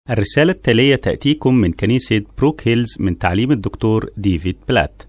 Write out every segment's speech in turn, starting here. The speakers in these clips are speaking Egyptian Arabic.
الرسالة التالية تأتيكم من كنيسة بروك هيلز من تعليم الدكتور ديفيد بلات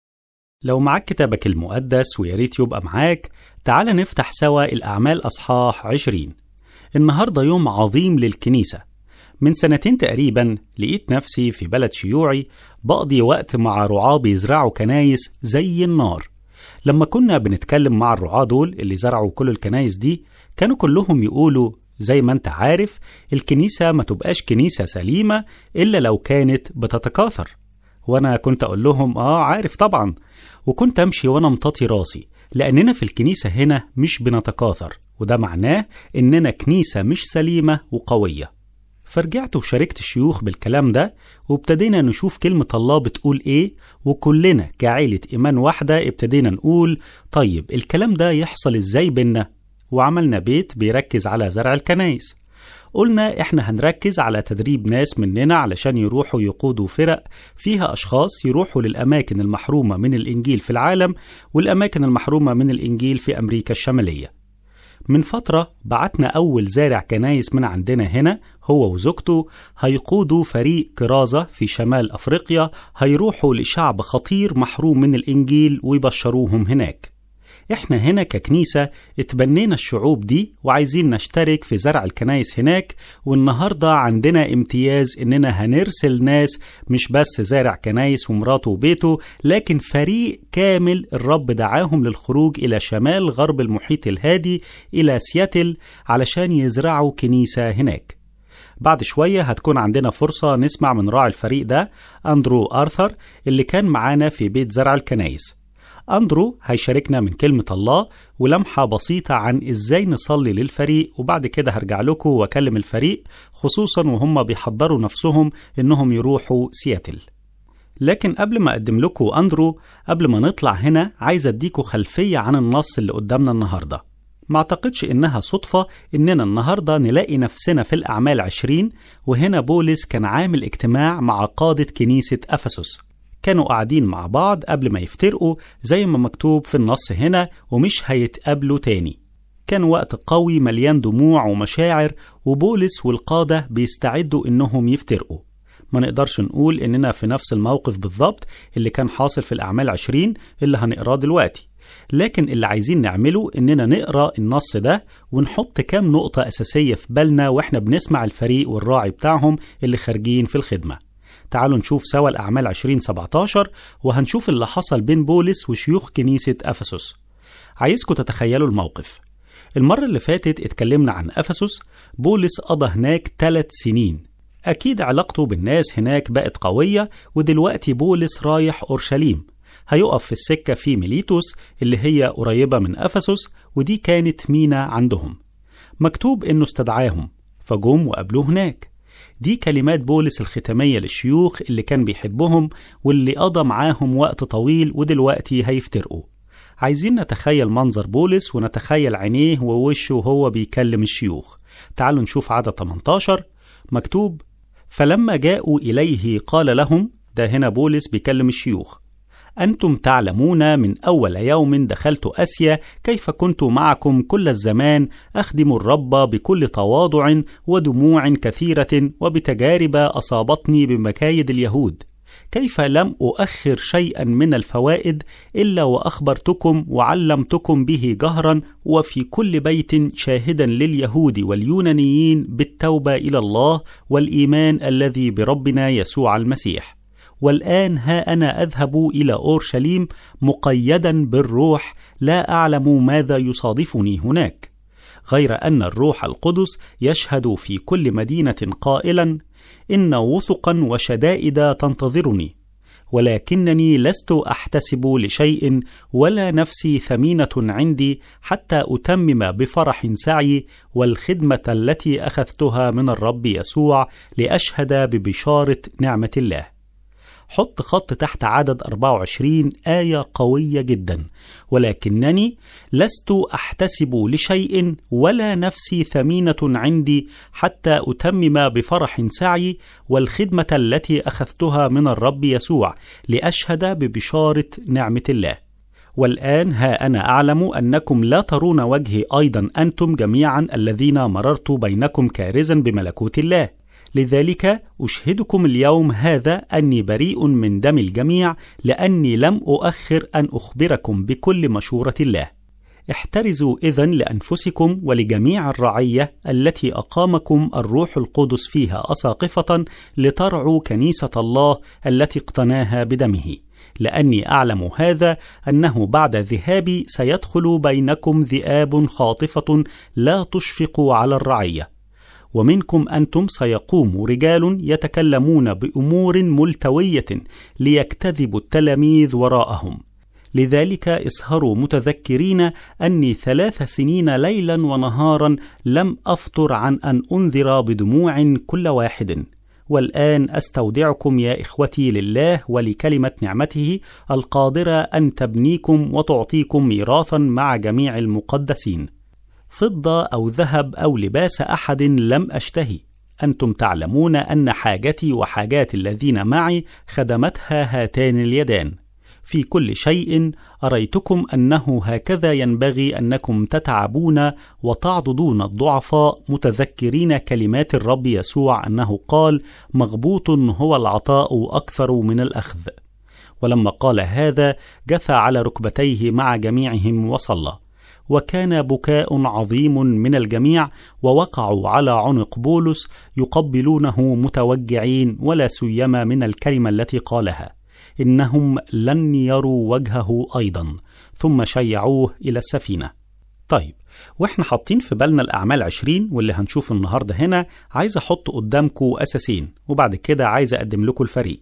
لو معاك كتابك المقدس وياريت يبقى معاك تعال نفتح سوا الأعمال أصحاح عشرين النهاردة يوم عظيم للكنيسة من سنتين تقريبا لقيت نفسي في بلد شيوعي بقضي وقت مع رعاة بيزرعوا كنايس زي النار لما كنا بنتكلم مع الرعاة دول اللي زرعوا كل الكنايس دي كانوا كلهم يقولوا زي ما انت عارف الكنيسة ما تبقاش كنيسة سليمة إلا لو كانت بتتكاثر وأنا كنت أقول لهم آه عارف طبعا وكنت أمشي وأنا مطاطي راسي لأننا في الكنيسة هنا مش بنتكاثر وده معناه إننا كنيسة مش سليمة وقوية فرجعت وشاركت الشيوخ بالكلام ده وابتدينا نشوف كلمة الله بتقول إيه وكلنا كعيلة إيمان واحدة ابتدينا نقول طيب الكلام ده يحصل إزاي بينا وعملنا بيت بيركز على زرع الكنايس قلنا احنا هنركز على تدريب ناس مننا علشان يروحوا يقودوا فرق فيها اشخاص يروحوا للاماكن المحرومه من الانجيل في العالم والاماكن المحرومه من الانجيل في امريكا الشماليه من فترة بعتنا أول زارع كنايس من عندنا هنا هو وزوجته هيقودوا فريق كرازة في شمال أفريقيا هيروحوا لشعب خطير محروم من الإنجيل ويبشروهم هناك احنا هنا ككنيسة اتبنينا الشعوب دي وعايزين نشترك في زرع الكنايس هناك والنهاردة عندنا امتياز اننا هنرسل ناس مش بس زارع كنايس ومراته وبيته لكن فريق كامل الرب دعاهم للخروج الى شمال غرب المحيط الهادي الى سياتل علشان يزرعوا كنيسة هناك بعد شوية هتكون عندنا فرصة نسمع من راعي الفريق ده أندرو آرثر اللي كان معانا في بيت زرع الكنايس أندرو هيشاركنا من كلمة الله ولمحة بسيطة عن إزاي نصلي للفريق وبعد كده هرجع لكم وأكلم الفريق خصوصا وهم بيحضروا نفسهم إنهم يروحوا سياتل لكن قبل ما أقدم لكم أندرو قبل ما نطلع هنا عايز أديكم خلفية عن النص اللي قدامنا النهاردة ما اعتقدش إنها صدفة إننا النهاردة نلاقي نفسنا في الأعمال عشرين وهنا بولس كان عامل اجتماع مع قادة كنيسة أفسس كانوا قاعدين مع بعض قبل ما يفترقوا زي ما مكتوب في النص هنا ومش هيتقابلوا تاني كان وقت قوي مليان دموع ومشاعر وبولس والقادة بيستعدوا إنهم يفترقوا ما نقدرش نقول إننا في نفس الموقف بالظبط اللي كان حاصل في الأعمال عشرين اللي هنقراه دلوقتي لكن اللي عايزين نعمله إننا نقرأ النص ده ونحط كام نقطة أساسية في بالنا وإحنا بنسمع الفريق والراعي بتاعهم اللي خارجين في الخدمة تعالوا نشوف سوا الأعمال 2017 وهنشوف اللي حصل بين بولس وشيوخ كنيسة أفسس عايزكم تتخيلوا الموقف المرة اللي فاتت اتكلمنا عن أفسس بولس قضى هناك ثلاث سنين أكيد علاقته بالناس هناك بقت قوية ودلوقتي بولس رايح أورشليم هيقف في السكة في ميليتوس اللي هي قريبة من أفسس ودي كانت مينا عندهم مكتوب إنه استدعاهم فجم وقابلوه هناك دي كلمات بولس الختامية للشيوخ اللي كان بيحبهم واللي قضى معاهم وقت طويل ودلوقتي هيفترقوا عايزين نتخيل منظر بولس ونتخيل عينيه ووشه وهو بيكلم الشيوخ تعالوا نشوف عدد 18 مكتوب فلما جاءوا إليه قال لهم ده هنا بولس بيكلم الشيوخ أنتم تعلمون من أول يوم دخلت أسيا كيف كنت معكم كل الزمان أخدم الرب بكل تواضع ودموع كثيرة وبتجارب أصابتني بمكايد اليهود كيف لم أؤخر شيئا من الفوائد إلا وأخبرتكم وعلمتكم به جهرا وفي كل بيت شاهدا لليهود واليونانيين بالتوبة إلى الله والإيمان الذي بربنا يسوع المسيح والآن ها أنا أذهب إلى أورشليم مقيدا بالروح لا أعلم ماذا يصادفني هناك غير أن الروح القدس يشهد في كل مدينة قائلا إن وثقا وشدائد تنتظرني ولكنني لست أحتسب لشيء ولا نفسي ثمينة عندي حتى أتمم بفرح سعي والخدمة التي أخذتها من الرب يسوع لأشهد ببشارة نعمة الله حط خط تحت عدد 24 آية قوية جدا ولكنني لست أحتسب لشيء ولا نفسي ثمينة عندي حتى أتمم بفرح سعي والخدمة التي أخذتها من الرب يسوع لأشهد ببشارة نعمة الله والآن ها أنا أعلم أنكم لا ترون وجهي أيضا أنتم جميعا الذين مررت بينكم كارزا بملكوت الله لذلك أشهدكم اليوم هذا أني بريء من دم الجميع لأني لم أؤخر أن أخبركم بكل مشورة الله احترزوا إذن لأنفسكم ولجميع الرعية التي أقامكم الروح القدس فيها أساقفة لترعوا كنيسة الله التي اقتناها بدمه لأني أعلم هذا أنه بعد ذهابي سيدخل بينكم ذئاب خاطفة لا تشفق على الرعية ومنكم أنتم سيقوم رجال يتكلمون بأمور ملتوية ليكتذبوا التلاميذ وراءهم لذلك اسهروا متذكرين أني ثلاث سنين ليلا ونهارا لم أفطر عن أن أنذر بدموع كل واحد والآن أستودعكم يا إخوتي لله ولكلمة نعمته القادرة أن تبنيكم وتعطيكم ميراثا مع جميع المقدسين فضة أو ذهب أو لباس أحد لم أشتهي أنتم تعلمون أن حاجتي وحاجات الذين معي خدمتها هاتان اليدان في كل شيء أريتكم أنه هكذا ينبغي أنكم تتعبون وتعضدون الضعفاء متذكرين كلمات الرب يسوع أنه قال: مغبوط هو العطاء أكثر من الأخذ. ولما قال هذا جثى على ركبتيه مع جميعهم وصلى. وكان بكاء عظيم من الجميع ووقعوا على عنق بولس يقبلونه متوجعين ولا سيما من الكلمه التي قالها إنهم لن يروا وجهه أيضا ثم شيعوه إلى السفينة طيب واحنا حاطين في بالنا الأعمال عشرين واللي هنشوفه النهاردة هنا عايز أحط قدامكم أساسين وبعد كده عايز أقدم لكم الفريق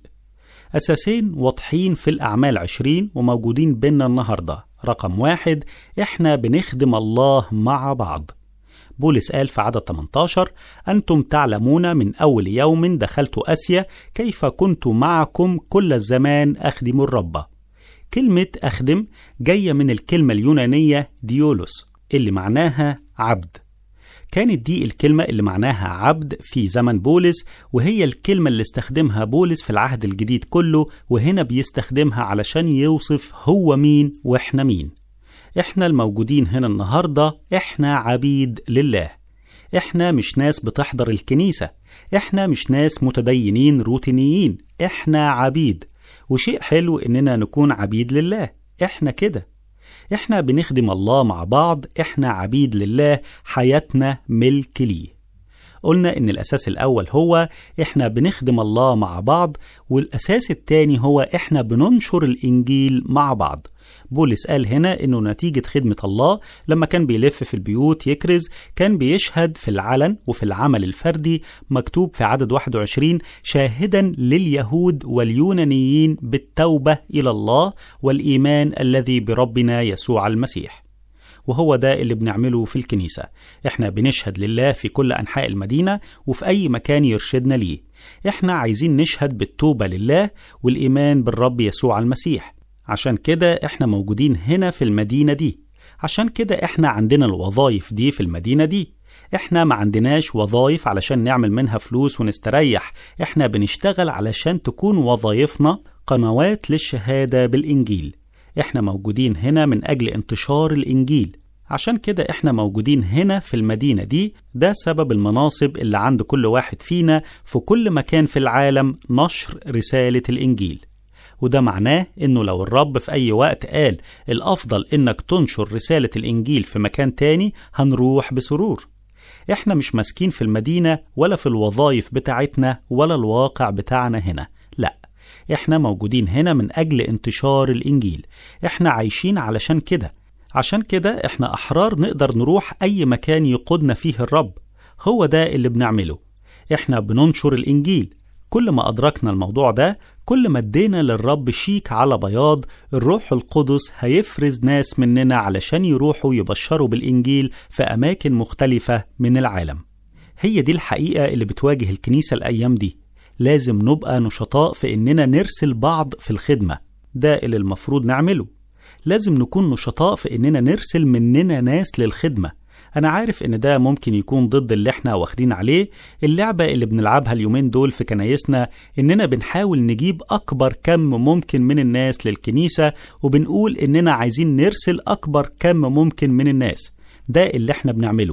أساسين واضحين في الأعمال عشرين وموجودين بينا النهاردة رقم واحد إحنا بنخدم الله مع بعض بولس قال في عدد 18 أنتم تعلمون من أول يوم دخلت أسيا كيف كنت معكم كل الزمان أخدم الرب كلمة أخدم جاية من الكلمة اليونانية ديولوس اللي معناها عبد كانت دي الكلمة اللي معناها عبد في زمن بولس وهي الكلمة اللي استخدمها بولس في العهد الجديد كله وهنا بيستخدمها علشان يوصف هو مين واحنا مين احنا الموجودين هنا النهارده احنا عبيد لله احنا مش ناس بتحضر الكنيسه احنا مش ناس متدينين روتينيين احنا عبيد وشيء حلو اننا نكون عبيد لله احنا كده احنا بنخدم الله مع بعض احنا عبيد لله حياتنا ملك ليه قلنا ان الاساس الاول هو احنا بنخدم الله مع بعض والاساس الثاني هو احنا بننشر الانجيل مع بعض بولس قال هنا انه نتيجة خدمة الله لما كان بيلف في البيوت يكرز كان بيشهد في العلن وفي العمل الفردي مكتوب في عدد 21 شاهدا لليهود واليونانيين بالتوبة إلى الله والإيمان الذي بربنا يسوع المسيح وهو ده اللي بنعمله في الكنيسة احنا بنشهد لله في كل أنحاء المدينة وفي أي مكان يرشدنا ليه احنا عايزين نشهد بالتوبة لله والإيمان بالرب يسوع المسيح عشان كده احنا موجودين هنا في المدينة دي عشان كده احنا عندنا الوظائف دي في المدينة دي احنا ما عندناش وظائف علشان نعمل منها فلوس ونستريح احنا بنشتغل علشان تكون وظائفنا قنوات للشهادة بالإنجيل احنا موجودين هنا من أجل انتشار الإنجيل عشان كده احنا موجودين هنا في المدينة دي ده سبب المناصب اللي عند كل واحد فينا في كل مكان في العالم نشر رسالة الإنجيل وده معناه انه لو الرب في اي وقت قال الافضل انك تنشر رسالة الانجيل في مكان تاني هنروح بسرور احنا مش ماسكين في المدينة ولا في الوظائف بتاعتنا ولا الواقع بتاعنا هنا لا احنا موجودين هنا من اجل انتشار الانجيل احنا عايشين علشان كده عشان كده احنا احرار نقدر نروح اي مكان يقودنا فيه الرب هو ده اللي بنعمله احنا بننشر الانجيل كل ما أدركنا الموضوع ده كل ما ادينا للرب شيك على بياض الروح القدس هيفرز ناس مننا علشان يروحوا يبشروا بالإنجيل في أماكن مختلفة من العالم هي دي الحقيقة اللي بتواجه الكنيسة الأيام دي لازم نبقى نشطاء في إننا نرسل بعض في الخدمة ده اللي المفروض نعمله لازم نكون نشطاء في إننا نرسل مننا ناس للخدمة أنا عارف إن ده ممكن يكون ضد اللي إحنا واخدين عليه اللعبة اللي بنلعبها اليومين دول في كنايسنا إننا بنحاول نجيب أكبر كم ممكن من الناس للكنيسة وبنقول إننا عايزين نرسل أكبر كم ممكن من الناس ده اللي إحنا بنعمله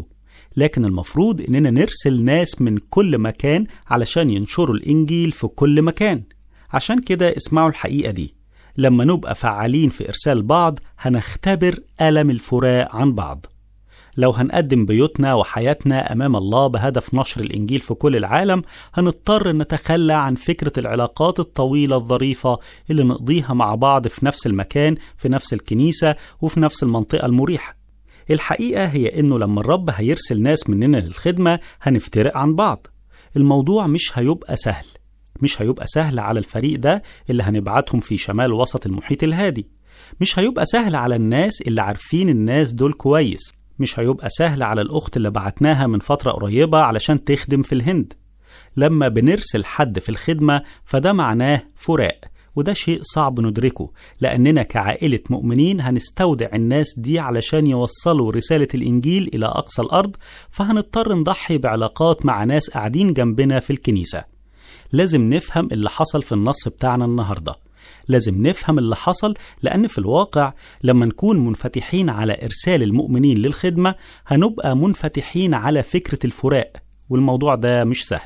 لكن المفروض إننا نرسل ناس من كل مكان علشان ينشروا الإنجيل في كل مكان عشان كده اسمعوا الحقيقة دي لما نبقى فعالين في إرسال بعض هنختبر ألم الفراق عن بعض لو هنقدم بيوتنا وحياتنا أمام الله بهدف نشر الإنجيل في كل العالم هنضطر نتخلى عن فكرة العلاقات الطويلة الظريفة اللي نقضيها مع بعض في نفس المكان في نفس الكنيسة وفي نفس المنطقة المريحة الحقيقة هي إنه لما الرب هيرسل ناس مننا للخدمة هنفترق عن بعض الموضوع مش هيبقى سهل مش هيبقى سهل على الفريق ده اللي هنبعتهم في شمال وسط المحيط الهادي مش هيبقى سهل على الناس اللي عارفين الناس دول كويس مش هيبقى سهل على الأخت اللي بعتناها من فترة قريبة علشان تخدم في الهند لما بنرسل حد في الخدمة فده معناه فراق وده شيء صعب ندركه لأننا كعائلة مؤمنين هنستودع الناس دي علشان يوصلوا رسالة الإنجيل إلى أقصى الأرض فهنضطر نضحي بعلاقات مع ناس قاعدين جنبنا في الكنيسة لازم نفهم اللي حصل في النص بتاعنا النهارده لازم نفهم اللي حصل لأن في الواقع لما نكون منفتحين على إرسال المؤمنين للخدمة هنبقى منفتحين على فكرة الفراق والموضوع ده مش سهل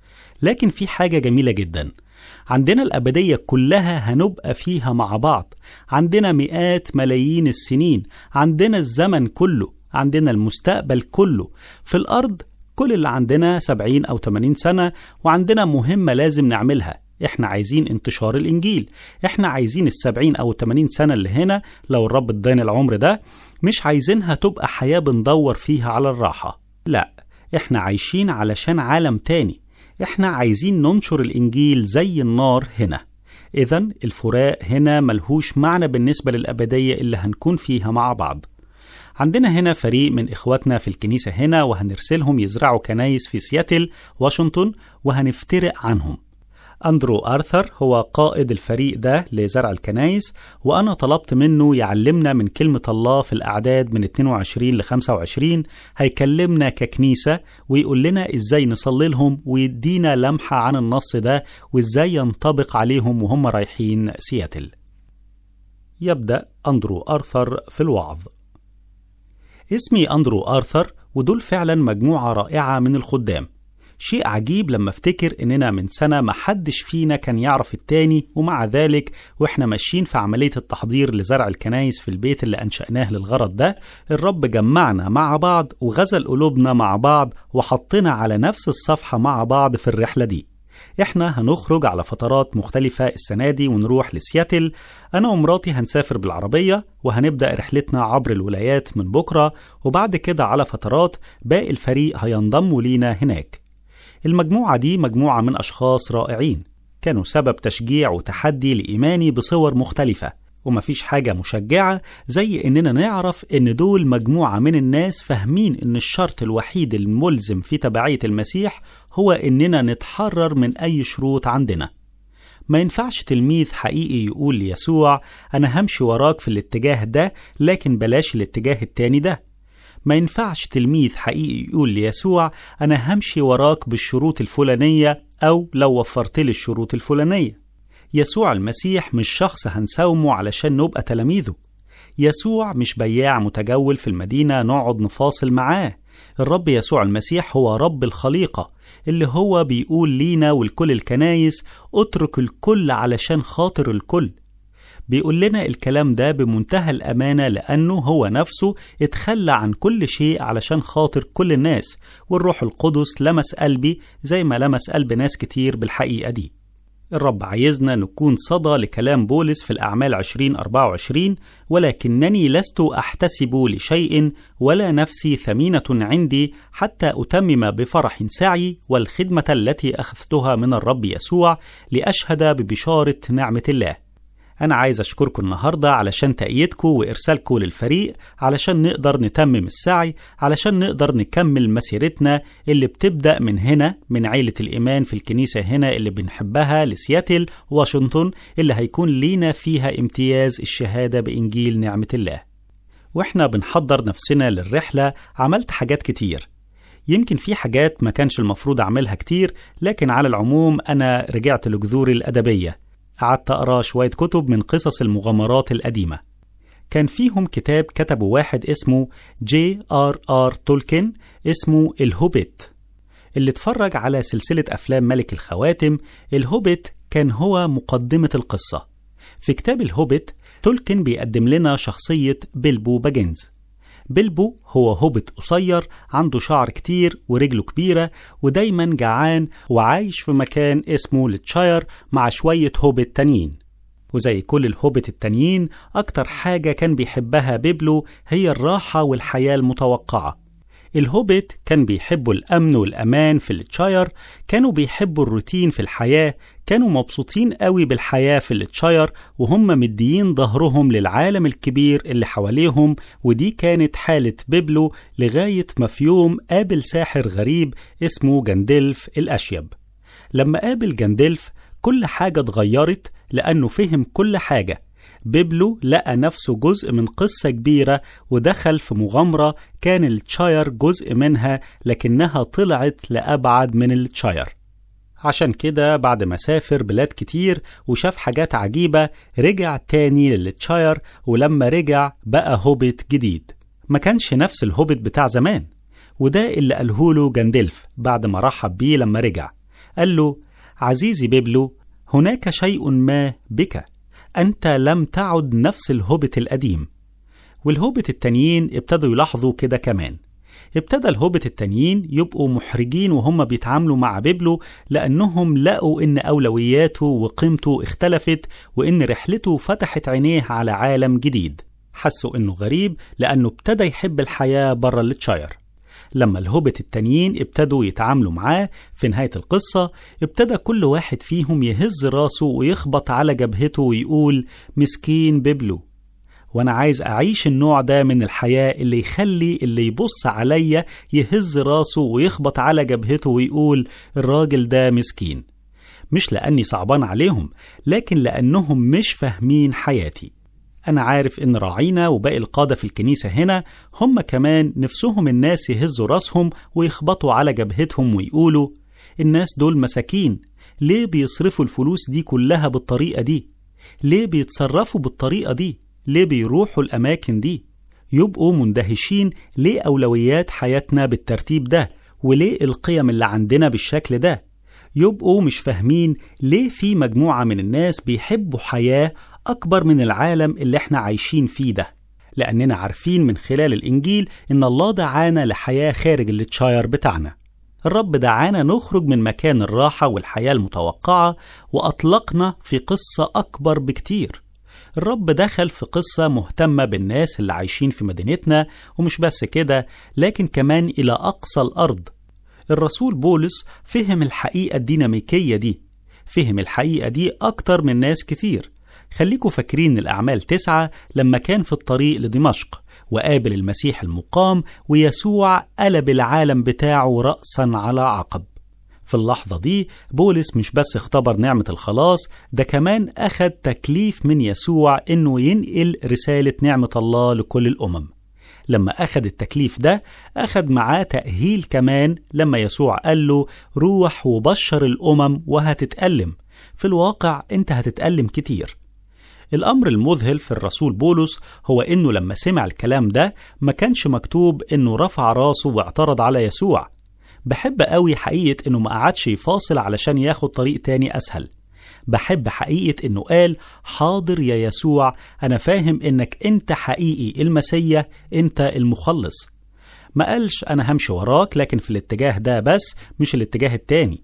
لكن في حاجة جميلة جدا عندنا الأبدية كلها هنبقى فيها مع بعض عندنا مئات ملايين السنين عندنا الزمن كله عندنا المستقبل كله في الأرض كل اللي عندنا 70 أو 80 سنة وعندنا مهمة لازم نعملها احنا عايزين انتشار الانجيل احنا عايزين السبعين او التمانين سنة اللي هنا لو الرب ادانا العمر ده مش عايزينها تبقى حياة بندور فيها على الراحة لا احنا عايشين علشان عالم تاني احنا عايزين ننشر الانجيل زي النار هنا اذا الفراق هنا ملهوش معنى بالنسبة للأبدية اللي هنكون فيها مع بعض عندنا هنا فريق من إخواتنا في الكنيسة هنا وهنرسلهم يزرعوا كنايس في سياتل واشنطن وهنفترق عنهم أندرو آرثر هو قائد الفريق ده لزرع الكنايس وأنا طلبت منه يعلمنا من كلمة الله في الأعداد من 22 ل 25 هيكلمنا ككنيسة ويقول لنا إزاي نصلي لهم ويدينا لمحة عن النص ده وإزاي ينطبق عليهم وهم رايحين سياتل يبدأ أندرو آرثر في الوعظ اسمي أندرو آرثر ودول فعلا مجموعة رائعة من الخدام شيء عجيب لما افتكر اننا من سنة ما حدش فينا كان يعرف التاني ومع ذلك واحنا ماشيين في عملية التحضير لزرع الكنايس في البيت اللي انشأناه للغرض ده الرب جمعنا مع بعض وغزل قلوبنا مع بعض وحطنا على نفس الصفحة مع بعض في الرحلة دي احنا هنخرج على فترات مختلفة السنة دي ونروح لسياتل أنا ومراتي هنسافر بالعربية وهنبدأ رحلتنا عبر الولايات من بكرة وبعد كده على فترات باقي الفريق هينضموا لينا هناك المجموعة دي مجموعة من أشخاص رائعين كانوا سبب تشجيع وتحدي لإيماني بصور مختلفة ومفيش حاجة مشجعة زي إننا نعرف إن دول مجموعة من الناس فاهمين إن الشرط الوحيد الملزم في تبعية المسيح هو إننا نتحرر من أي شروط عندنا ما ينفعش تلميذ حقيقي يقول ليسوع أنا همشي وراك في الاتجاه ده لكن بلاش الاتجاه التاني ده ما ينفعش تلميذ حقيقي يقول ليسوع أنا همشي وراك بالشروط الفلانية أو لو وفرت لي الشروط الفلانية يسوع المسيح مش شخص هنساومه علشان نبقى تلاميذه يسوع مش بياع متجول في المدينة نقعد نفاصل معاه الرب يسوع المسيح هو رب الخليقة اللي هو بيقول لينا ولكل الكنايس اترك الكل علشان خاطر الكل بيقول لنا الكلام ده بمنتهى الأمانة لأنه هو نفسه اتخلى عن كل شيء علشان خاطر كل الناس والروح القدس لمس قلبي زي ما لمس قلب ناس كتير بالحقيقة دي الرب عايزنا نكون صدى لكلام بولس في الأعمال 2024 ولكنني لست أحتسب لشيء ولا نفسي ثمينة عندي حتى أتمم بفرح سعي والخدمة التي أخذتها من الرب يسوع لأشهد ببشارة نعمة الله أنا عايز أشكركم النهاردة علشان تأييدكم وإرسالكم للفريق علشان نقدر نتمم السعي علشان نقدر نكمل مسيرتنا اللي بتبدأ من هنا من عيلة الإيمان في الكنيسة هنا اللي بنحبها لسياتل واشنطن اللي هيكون لينا فيها امتياز الشهادة بإنجيل نعمة الله وإحنا بنحضر نفسنا للرحلة عملت حاجات كتير يمكن في حاجات ما كانش المفروض أعملها كتير لكن على العموم أنا رجعت لجذوري الأدبية قعدت أقرأ شوية كتب من قصص المغامرات القديمة كان فيهم كتاب كتبه واحد اسمه جي آر آر تولكن اسمه الهوبيت اللي اتفرج على سلسلة أفلام ملك الخواتم الهوبيت كان هو مقدمة القصة في كتاب الهوبيت تولكن بيقدم لنا شخصية بيلبو باجنز بيلبو هو هوبت قصير عنده شعر كتير ورجله كبيرة ودايما جعان وعايش في مكان اسمه لتشاير مع شوية هوبت تانيين وزي كل الهوبت التانيين أكتر حاجة كان بيحبها بيبلو هي الراحة والحياة المتوقعة الهوبت كان بيحبوا الأمن والأمان في التشاير كانوا بيحبوا الروتين في الحياة كانوا مبسوطين قوي بالحياة في التشاير وهم مديين ظهرهم للعالم الكبير اللي حواليهم ودي كانت حالة بيبلو لغاية ما في يوم قابل ساحر غريب اسمه جندلف الأشيب لما قابل جندلف كل حاجة اتغيرت لأنه فهم كل حاجة بيبلو لقى نفسه جزء من قصة كبيرة ودخل في مغامرة كان التشاير جزء منها لكنها طلعت لأبعد من التشاير عشان كده بعد ما سافر بلاد كتير وشاف حاجات عجيبة رجع تاني للتشاير ولما رجع بقى هوبت جديد ما كانش نفس الهوبت بتاع زمان وده اللي قالهوله جندلف بعد ما رحب بيه لما رجع قال له عزيزي بيبلو هناك شيء ما بك أنت لم تعد نفس الهوبت القديم والهوبت التانيين ابتدوا يلاحظوا كده كمان ابتدى الهوبت التانيين يبقوا محرجين وهم بيتعاملوا مع بيبلو لأنهم لقوا إن أولوياته وقيمته اختلفت وإن رحلته فتحت عينيه على عالم جديد حسوا إنه غريب لأنه ابتدى يحب الحياة بره التشاير لما الهوبت التانيين ابتدوا يتعاملوا معاه في نهاية القصة ابتدى كل واحد فيهم يهز راسه ويخبط على جبهته ويقول مسكين بيبلو وانا عايز اعيش النوع ده من الحياة اللي يخلي اللي يبص عليا يهز راسه ويخبط على جبهته ويقول الراجل ده مسكين مش لاني صعبان عليهم لكن لانهم مش فاهمين حياتي أنا عارف إن راعينا وباقي القادة في الكنيسة هنا هم كمان نفسهم الناس يهزوا راسهم ويخبطوا على جبهتهم ويقولوا الناس دول مساكين ليه بيصرفوا الفلوس دي كلها بالطريقة دي؟ ليه بيتصرفوا بالطريقة دي؟ ليه بيروحوا الأماكن دي؟ يبقوا مندهشين ليه أولويات حياتنا بالترتيب ده؟ وليه القيم اللي عندنا بالشكل ده؟ يبقوا مش فاهمين ليه في مجموعة من الناس بيحبوا حياة أكبر من العالم اللي احنا عايشين فيه ده لأننا عارفين من خلال الإنجيل إن الله دعانا لحياة خارج التشاير بتاعنا الرب دعانا نخرج من مكان الراحة والحياة المتوقعة وأطلقنا في قصة أكبر بكتير الرب دخل في قصة مهتمة بالناس اللي عايشين في مدينتنا ومش بس كده لكن كمان إلى أقصى الأرض الرسول بولس فهم الحقيقة الديناميكية دي فهم الحقيقة دي أكتر من ناس كتير خليكوا فاكرين الأعمال تسعة لما كان في الطريق لدمشق وقابل المسيح المقام ويسوع قلب العالم بتاعه رأسا على عقب في اللحظة دي بولس مش بس اختبر نعمة الخلاص ده كمان أخد تكليف من يسوع إنه ينقل رسالة نعمة الله لكل الأمم لما أخد التكليف ده أخد معاه تأهيل كمان لما يسوع قال له روح وبشر الأمم وهتتألم في الواقع أنت هتتألم كتير الأمر المذهل في الرسول بولس هو إنه لما سمع الكلام ده ما كانش مكتوب إنه رفع راسه واعترض على يسوع بحب قوي حقيقة إنه ما قعدش يفاصل علشان ياخد طريق تاني أسهل بحب حقيقة إنه قال حاضر يا يسوع أنا فاهم إنك أنت حقيقي المسيا أنت المخلص ما قالش أنا همشي وراك لكن في الاتجاه ده بس مش الاتجاه التاني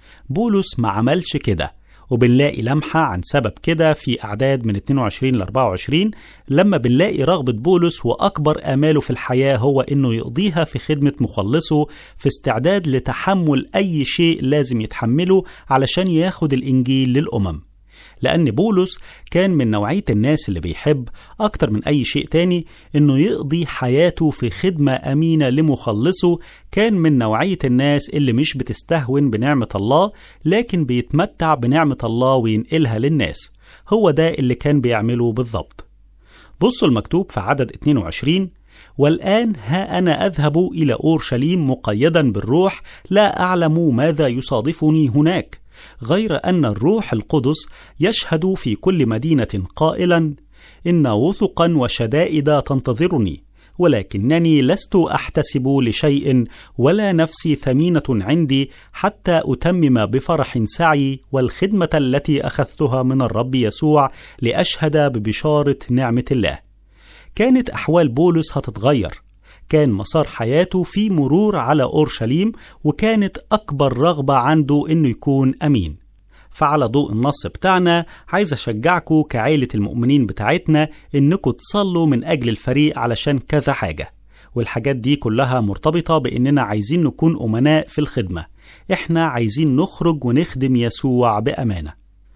بولس ما عملش كده وبنلاقي لمحة عن سبب كده في أعداد من 22 ل 24 لما بنلاقي رغبة بولس وأكبر آماله في الحياة هو إنه يقضيها في خدمة مخلصه في استعداد لتحمل أي شيء لازم يتحمله علشان ياخد الإنجيل للأمم لأن بولس كان من نوعية الناس اللي بيحب أكتر من أي شيء تاني إنه يقضي حياته في خدمة أمينة لمخلصه كان من نوعية الناس اللي مش بتستهون بنعمة الله لكن بيتمتع بنعمة الله وينقلها للناس هو ده اللي كان بيعمله بالضبط بصوا المكتوب في عدد 22 والآن ها أنا أذهب إلى أورشليم مقيدا بالروح لا أعلم ماذا يصادفني هناك غير أن الروح القدس يشهد في كل مدينة قائلا إن وثقا وشدائد تنتظرني ولكنني لست احتسب لشيء ولا نفسي ثمينه عندي حتى اتمم بفرح سعي والخدمه التي اخذتها من الرب يسوع لاشهد ببشاره نعمه الله كانت احوال بولس هتتغير كان مسار حياته في مرور على اورشليم وكانت اكبر رغبه عنده انه يكون امين فعلى ضوء النص بتاعنا عايز أشجعكم كعائلة المؤمنين بتاعتنا إنكم تصلوا من أجل الفريق علشان كذا حاجة والحاجات دي كلها مرتبطة بإننا عايزين نكون أمناء في الخدمة إحنا عايزين نخرج ونخدم يسوع بأمانة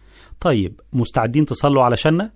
طيب مستعدين تصلوا علشاننا؟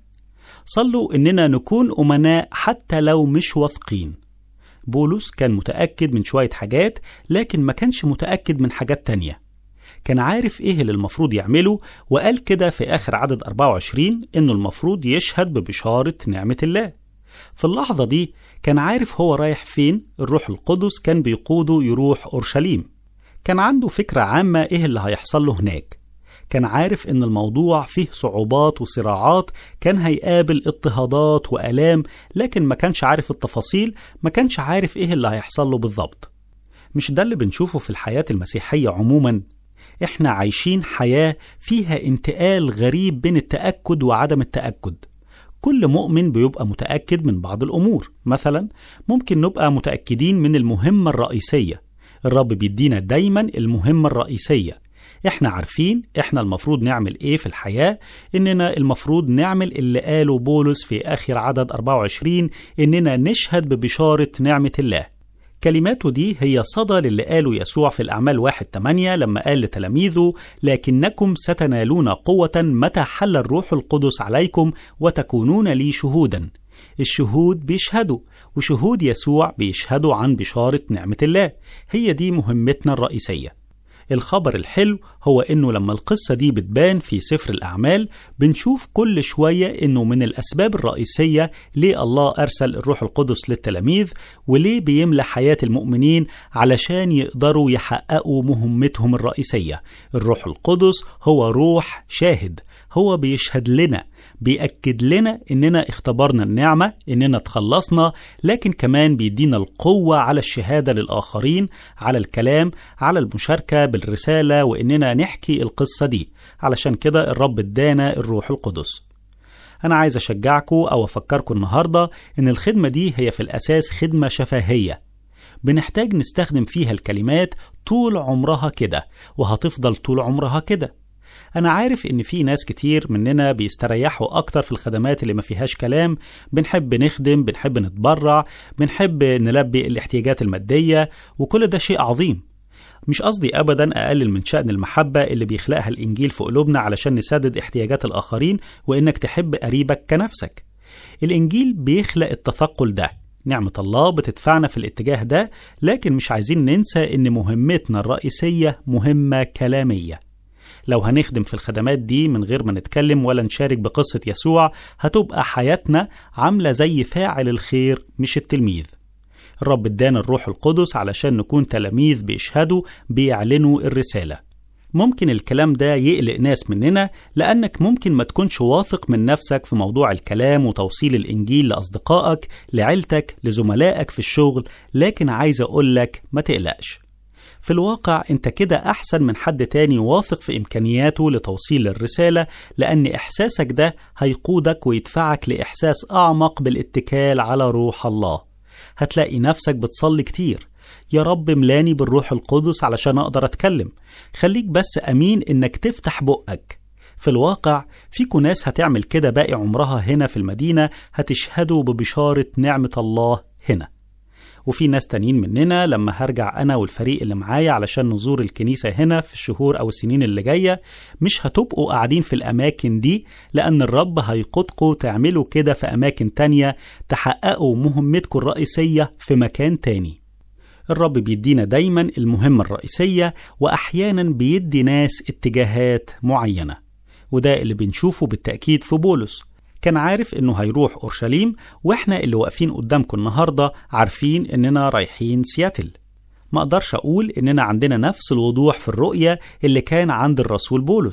صلوا إننا نكون أمناء حتى لو مش واثقين بولس كان متأكد من شوية حاجات لكن ما كانش متأكد من حاجات تانية كان عارف ايه اللي المفروض يعمله وقال كده في اخر عدد 24 انه المفروض يشهد ببشارة نعمة الله في اللحظة دي كان عارف هو رايح فين الروح القدس كان بيقوده يروح أورشليم كان عنده فكرة عامة ايه اللي هيحصل له هناك كان عارف ان الموضوع فيه صعوبات وصراعات كان هيقابل اضطهادات وآلام لكن ما كانش عارف التفاصيل ما كانش عارف ايه اللي هيحصل له بالظبط مش ده اللي بنشوفه في الحياة المسيحية عموما احنا عايشين حياة فيها انتقال غريب بين التأكد وعدم التأكد كل مؤمن بيبقى متأكد من بعض الأمور مثلا ممكن نبقى متأكدين من المهمة الرئيسية الرب بيدينا دايما المهمة الرئيسية احنا عارفين احنا المفروض نعمل ايه في الحياة اننا المفروض نعمل اللي قاله بولس في اخر عدد 24 اننا نشهد ببشارة نعمة الله كلماته دي هي صدى للي قاله يسوع في الأعمال واحد 8 لما قال لتلاميذه لكنكم ستنالون قوة متى حل الروح القدس عليكم وتكونون لي شهودا الشهود بيشهدوا وشهود يسوع بيشهدوا عن بشارة نعمة الله هي دي مهمتنا الرئيسية الخبر الحلو هو انه لما القصة دي بتبان في سفر الأعمال بنشوف كل شوية انه من الأسباب الرئيسية ليه الله أرسل الروح القدس للتلاميذ وليه بيملى حياة المؤمنين علشان يقدروا يحققوا مهمتهم الرئيسية الروح القدس هو روح شاهد هو بيشهد لنا بيأكد لنا إننا اختبرنا النعمة إننا تخلصنا لكن كمان بيدينا القوة على الشهادة للآخرين على الكلام على المشاركة بالرسالة وإننا نحكي القصة دي علشان كده الرب ادانا الروح القدس أنا عايز أشجعكم أو أفكركم النهاردة إن الخدمة دي هي في الأساس خدمة شفاهية بنحتاج نستخدم فيها الكلمات طول عمرها كده وهتفضل طول عمرها كده أنا عارف إن في ناس كتير مننا بيستريحوا أكتر في الخدمات اللي ما فيهاش كلام بنحب نخدم بنحب نتبرع بنحب نلبي الاحتياجات المادية وكل ده شيء عظيم مش قصدي أبدا أقلل من شأن المحبة اللي بيخلقها الإنجيل في قلوبنا علشان نسدد احتياجات الآخرين وإنك تحب قريبك كنفسك الإنجيل بيخلق التثقل ده نعمة الله بتدفعنا في الاتجاه ده لكن مش عايزين ننسى إن مهمتنا الرئيسية مهمة كلامية لو هنخدم في الخدمات دي من غير ما نتكلم ولا نشارك بقصة يسوع هتبقى حياتنا عاملة زي فاعل الخير مش التلميذ الرب ادانا الروح القدس علشان نكون تلاميذ بيشهدوا بيعلنوا الرسالة ممكن الكلام ده يقلق ناس مننا لأنك ممكن ما تكونش واثق من نفسك في موضوع الكلام وتوصيل الإنجيل لأصدقائك لعيلتك لزملائك في الشغل لكن عايز أقولك ما تقلقش في الواقع انت كده احسن من حد تاني واثق في امكانياته لتوصيل الرسالة لان احساسك ده هيقودك ويدفعك لاحساس اعمق بالاتكال على روح الله هتلاقي نفسك بتصلي كتير يا رب ملاني بالروح القدس علشان اقدر اتكلم خليك بس امين انك تفتح بقك في الواقع فيكو ناس هتعمل كده باقي عمرها هنا في المدينة هتشهدوا ببشارة نعمة الله هنا وفي ناس تانيين مننا لما هرجع أنا والفريق اللي معايا علشان نزور الكنيسة هنا في الشهور أو السنين اللي جاية مش هتبقوا قاعدين في الأماكن دي لأن الرب هيقودكم تعملوا كده في أماكن تانية تحققوا مهمتكم الرئيسية في مكان تاني الرب بيدينا دايما المهمة الرئيسية وأحيانا بيدي ناس اتجاهات معينة وده اللي بنشوفه بالتأكيد في بولس كان عارف انه هيروح اورشليم واحنا اللي واقفين قدامكم النهارده عارفين اننا رايحين سياتل ما اقدرش اقول اننا عندنا نفس الوضوح في الرؤيه اللي كان عند الرسول بولس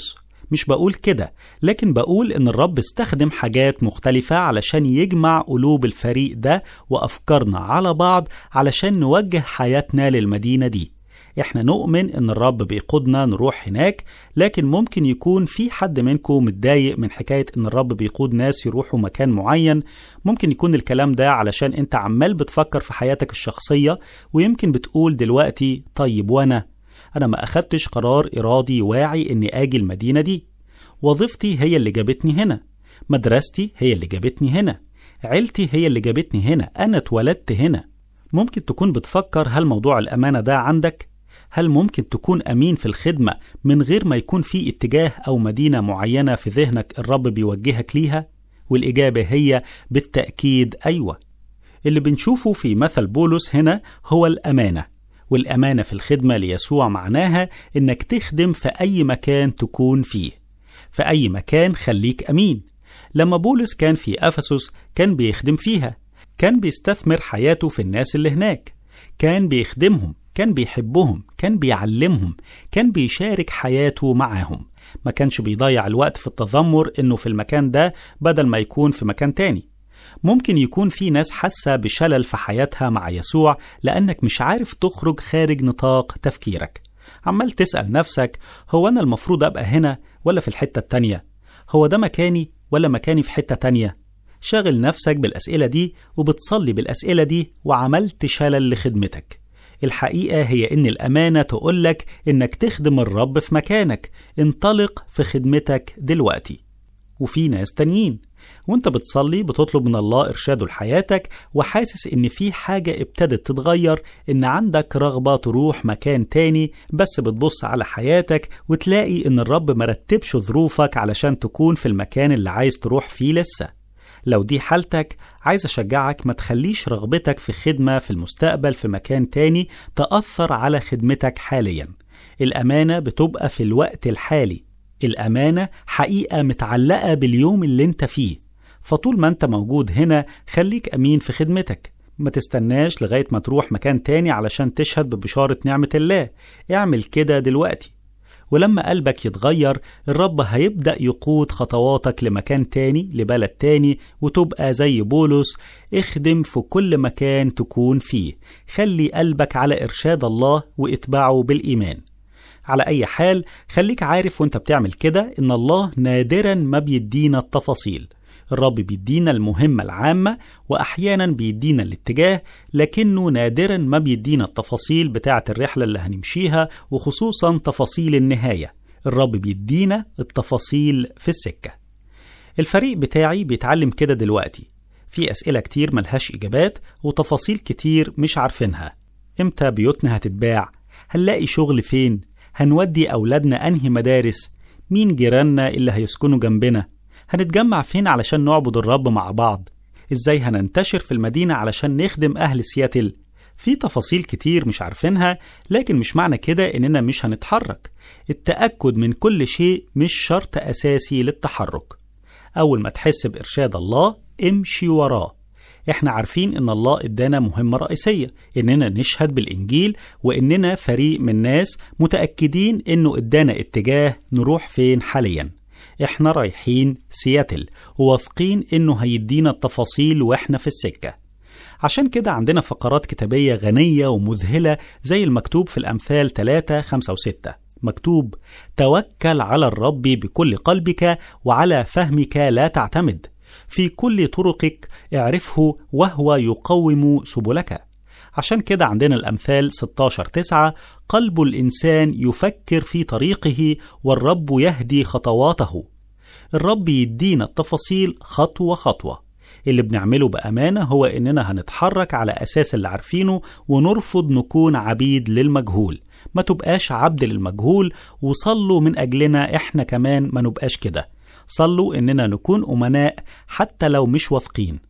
مش بقول كده لكن بقول إن الرب استخدم حاجات مختلفة علشان يجمع قلوب الفريق ده وأفكارنا على بعض علشان نوجه حياتنا للمدينة دي احنا نؤمن ان الرب بيقودنا نروح هناك لكن ممكن يكون في حد منكم متضايق من حكاية ان الرب بيقود ناس يروحوا مكان معين ممكن يكون الكلام ده علشان انت عمال بتفكر في حياتك الشخصية ويمكن بتقول دلوقتي طيب وانا انا ما اخدتش قرار ارادي واعي اني اجي المدينة دي وظيفتي هي اللي جابتني هنا مدرستي هي اللي جابتني هنا عيلتي هي اللي جابتني هنا انا اتولدت هنا ممكن تكون بتفكر هل موضوع الامانة ده عندك هل ممكن تكون أمين في الخدمة من غير ما يكون في اتجاه أو مدينة معينة في ذهنك الرب بيوجهك ليها؟ والإجابة هي بالتأكيد أيوة. اللي بنشوفه في مثل بولس هنا هو الأمانة، والأمانة في الخدمة ليسوع معناها إنك تخدم في أي مكان تكون فيه. في أي مكان خليك أمين. لما بولس كان في أفسس كان بيخدم فيها، كان بيستثمر حياته في الناس اللي هناك، كان بيخدمهم كان بيحبهم كان بيعلمهم كان بيشارك حياته معاهم ما كانش بيضيع الوقت في التذمر انه في المكان ده بدل ما يكون في مكان تاني ممكن يكون في ناس حاسة بشلل في حياتها مع يسوع لأنك مش عارف تخرج خارج نطاق تفكيرك عمال تسأل نفسك هو أنا المفروض أبقى هنا ولا في الحتة التانية هو ده مكاني ولا مكاني في حتة تانية شاغل نفسك بالأسئلة دي وبتصلي بالأسئلة دي وعملت شلل لخدمتك الحقيقة هي إن الأمانة تقولك إنك تخدم الرب في مكانك انطلق في خدمتك دلوقتي وفي ناس تانيين وانت بتصلي بتطلب من الله إرشاده لحياتك وحاسس إن في حاجة ابتدت تتغير إن عندك رغبة تروح مكان تاني بس بتبص على حياتك وتلاقي إن الرب مرتبش ظروفك علشان تكون في المكان اللي عايز تروح فيه لسه لو دي حالتك عايز أشجعك ما تخليش رغبتك في خدمة في المستقبل في مكان تاني تأثر على خدمتك حاليا الأمانة بتبقى في الوقت الحالي الأمانة حقيقة متعلقة باليوم اللي انت فيه فطول ما انت موجود هنا خليك أمين في خدمتك ما تستناش لغاية ما تروح مكان تاني علشان تشهد ببشارة نعمة الله اعمل كده دلوقتي ولما قلبك يتغير الرب هيبدأ يقود خطواتك لمكان تاني لبلد تاني وتبقى زي بولس اخدم في كل مكان تكون فيه خلي قلبك على إرشاد الله واتبعه بالإيمان على أي حال خليك عارف وانت بتعمل كده إن الله نادرا ما بيدينا التفاصيل الرب بيدينا المهمة العامة وأحيانا بيدينا الاتجاه لكنه نادرا ما بيدينا التفاصيل بتاعة الرحلة اللي هنمشيها وخصوصا تفاصيل النهاية الرب بيدينا التفاصيل في السكة الفريق بتاعي بيتعلم كده دلوقتي في أسئلة كتير ملهاش إجابات وتفاصيل كتير مش عارفينها إمتى بيوتنا هتتباع هنلاقي شغل فين هنودي أولادنا أنهي مدارس مين جيراننا اللي هيسكنوا جنبنا هنتجمع فين علشان نعبد الرب مع بعض ازاي هننتشر في المدينة علشان نخدم أهل سياتل في تفاصيل كتير مش عارفينها لكن مش معنى كده إننا مش هنتحرك التأكد من كل شيء مش شرط أساسي للتحرك أول ما تحس بإرشاد الله امشي وراه احنا عارفين ان الله ادانا مهمة رئيسية اننا نشهد بالانجيل واننا فريق من ناس متأكدين انه ادانا اتجاه نروح فين حاليا احنا رايحين سياتل وواثقين انه هيدينا التفاصيل واحنا في السكة عشان كده عندنا فقرات كتابية غنية ومذهلة زي المكتوب في الأمثال 3 5 و6 مكتوب توكل على الرب بكل قلبك وعلى فهمك لا تعتمد في كل طرقك اعرفه وهو يقوم سبلك عشان كده عندنا الأمثال 16 9 قلب الإنسان يفكر في طريقه والرب يهدي خطواته الرب يدينا التفاصيل خطوة خطوة اللي بنعمله بأمانة هو إننا هنتحرك على أساس اللي عارفينه ونرفض نكون عبيد للمجهول ما تبقاش عبد للمجهول وصلوا من أجلنا إحنا كمان ما نبقاش كده صلوا إننا نكون أمناء حتى لو مش واثقين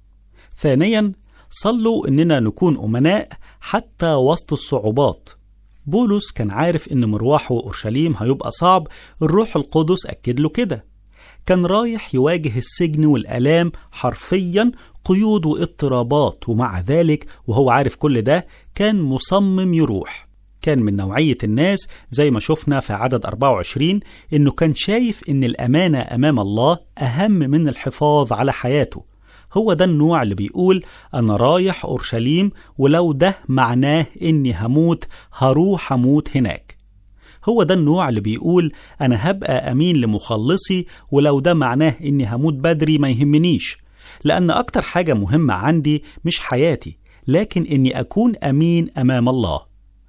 ثانيا صلوا إننا نكون أمناء حتى وسط الصعوبات بولس كان عارف إن مروحه أورشليم هيبقى صعب الروح القدس أكد له كده كان رايح يواجه السجن والآلام حرفيا قيود واضطرابات ومع ذلك وهو عارف كل ده كان مصمم يروح كان من نوعية الناس زي ما شفنا في عدد 24 إنه كان شايف إن الأمانة أمام الله أهم من الحفاظ على حياته هو ده النوع اللي بيقول أنا رايح أورشليم ولو ده معناه إني هموت هروح أموت هناك هو ده النوع اللي بيقول أنا هبقى أمين لمخلصي ولو ده معناه إني هموت بدري ما يهمنيش لأن أكتر حاجة مهمة عندي مش حياتي لكن إني أكون أمين أمام الله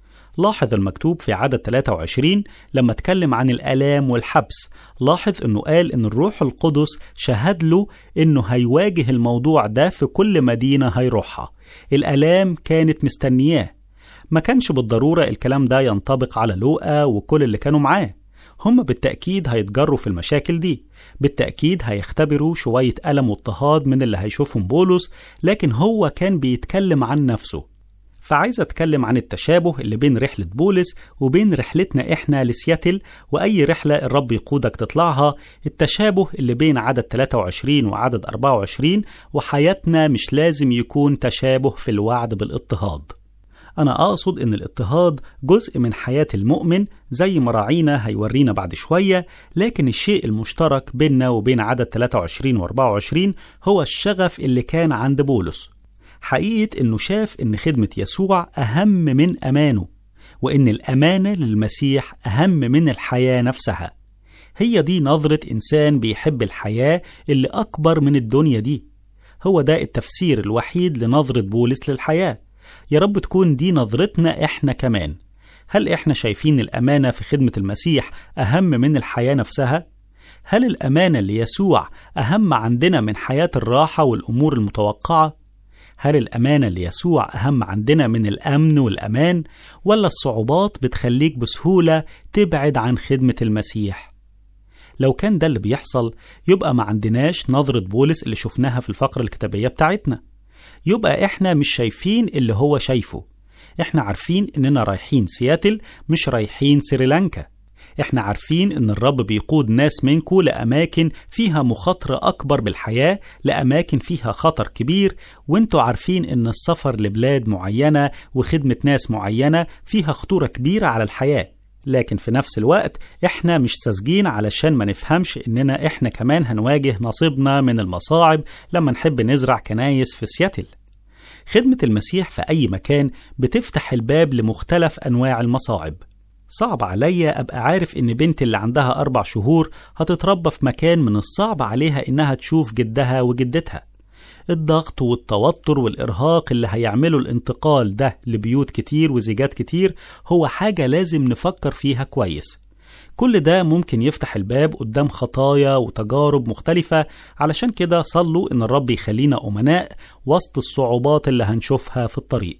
لاحظ المكتوب في عدد 23 لما اتكلم عن الآلام والحبس لاحظ انه قال ان الروح القدس شهد له انه هيواجه الموضوع ده في كل مدينة هيروحها الآلام كانت مستنياه ما كانش بالضرورة الكلام ده ينطبق على لوقا وكل اللي كانوا معاه هم بالتأكيد هيتجروا في المشاكل دي بالتأكيد هيختبروا شوية ألم واضطهاد من اللي هيشوفهم بولس لكن هو كان بيتكلم عن نفسه فعايز أتكلم عن التشابه اللي بين رحلة بولس وبين رحلتنا إحنا لسياتل وأي رحلة الرب يقودك تطلعها التشابه اللي بين عدد 23 وعدد 24 وحياتنا مش لازم يكون تشابه في الوعد بالاضطهاد أنا أقصد إن الاضطهاد جزء من حياة المؤمن زي ما راعينا هيورينا بعد شوية لكن الشيء المشترك بيننا وبين عدد 23 و 24 هو الشغف اللي كان عند بولس حقيقة إنه شاف إن خدمة يسوع أهم من أمانه وإن الأمانة للمسيح أهم من الحياة نفسها هي دي نظرة إنسان بيحب الحياة اللي أكبر من الدنيا دي هو ده التفسير الوحيد لنظرة بولس للحياة يا رب تكون دي نظرتنا إحنا كمان هل إحنا شايفين الأمانة في خدمة المسيح أهم من الحياة نفسها؟ هل الأمانة ليسوع أهم عندنا من حياة الراحة والأمور المتوقعة؟ هل الأمانة ليسوع أهم عندنا من الأمن والأمان ولا الصعوبات بتخليك بسهولة تبعد عن خدمة المسيح؟ لو كان ده اللي بيحصل يبقى ما عندناش نظرة بولس اللي شفناها في الفقرة الكتابية بتاعتنا يبقى احنا مش شايفين اللي هو شايفه احنا عارفين اننا رايحين سياتل مش رايحين سريلانكا احنا عارفين ان الرب بيقود ناس منكو لاماكن فيها مخاطره اكبر بالحياه لاماكن فيها خطر كبير وانتوا عارفين ان السفر لبلاد معينه وخدمه ناس معينه فيها خطوره كبيره على الحياه لكن في نفس الوقت احنا مش ساذجين علشان ما نفهمش اننا احنا كمان هنواجه نصيبنا من المصاعب لما نحب نزرع كنايس في سياتل خدمة المسيح في أي مكان بتفتح الباب لمختلف أنواع المصاعب صعب عليا أبقى عارف إن بنتي اللي عندها أربع شهور هتتربى في مكان من الصعب عليها إنها تشوف جدها وجدتها الضغط والتوتر والإرهاق اللي هيعملوا الانتقال ده لبيوت كتير وزيجات كتير هو حاجة لازم نفكر فيها كويس كل ده ممكن يفتح الباب قدام خطايا وتجارب مختلفة علشان كده صلوا إن الرب يخلينا أمناء وسط الصعوبات اللي هنشوفها في الطريق